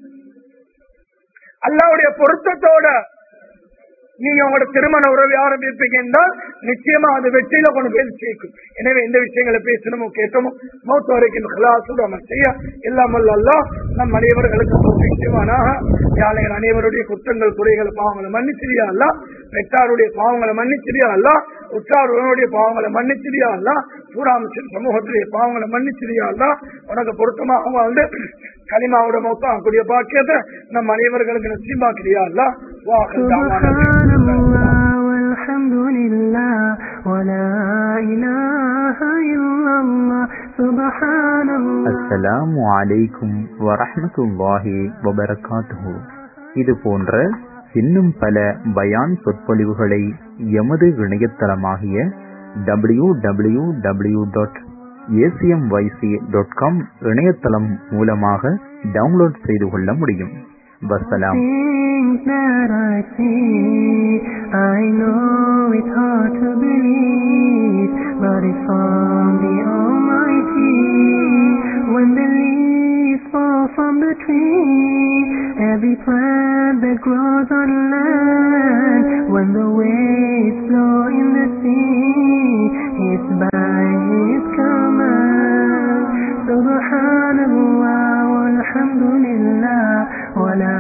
அல்லாவுடைய பொருத்தத்தோட நீங்க உங்களோட திருமண உறவை ஆரம்பிப்பீங்க என்றால் நிச்சயமா அது வெற்றியில கொண்டு போய் சேர்க்கும் எனவே எந்த விஷயங்களை பேசணுமோ கேட்டோமோ மௌத்த வரைக்கும் கிளாசோடு நம்ம செய்ய எல்லாம் அல்ல நம் அனைவர்களுக்கு விஷயமானாக யாழைகள் அனைவருடைய குற்றங்கள் குறைகளை பாவங்களை மன்னிச்சிரியா அல்ல பெற்றாருடைய பாவங்களை மன்னிச்சிரியா அல்ல உற்றாருடைய பாவங்களை மன்னிச்சிரியா அல்ல சூராமச்சன் சமூகத்துடைய பாவங்களை மன்னிச்சிரியா அல்ல உனக்கு பொருத்தமாக வாழ்ந்து களிமாவோட மொத்தம் கூடிய பாக்கியத்தை நம் அனைவர்களுக்கு நசிமாக்கிறியா அல்ல سبحان الله والحمد لله ولا إله إلا الله سبحان الله அஸ்ஸலாமு அலைக்கும் வரஹ்மத்துல்லாஹி வபரகாத்துஹு இது போன்ற இன்னும் பல பயான் சொற்பொழிவுகளை எமது இணையதளமாகிய W W W dot ACMYC dot com இணையதளம் மூலமாக டவுன்லோட் செய்து கொள்ள முடியும் வசலாம் Things that I see, I know it's hard to believe, but it's from the Almighty. When the leaves fall from the tree, every plant that grows on land, when the waves blow in the sea, it's by His command. Subhanallah, walhamdulillah, wa la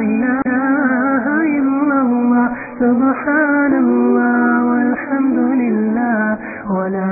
ilaha illallah. Subhanallah, walhamdulillah, wa la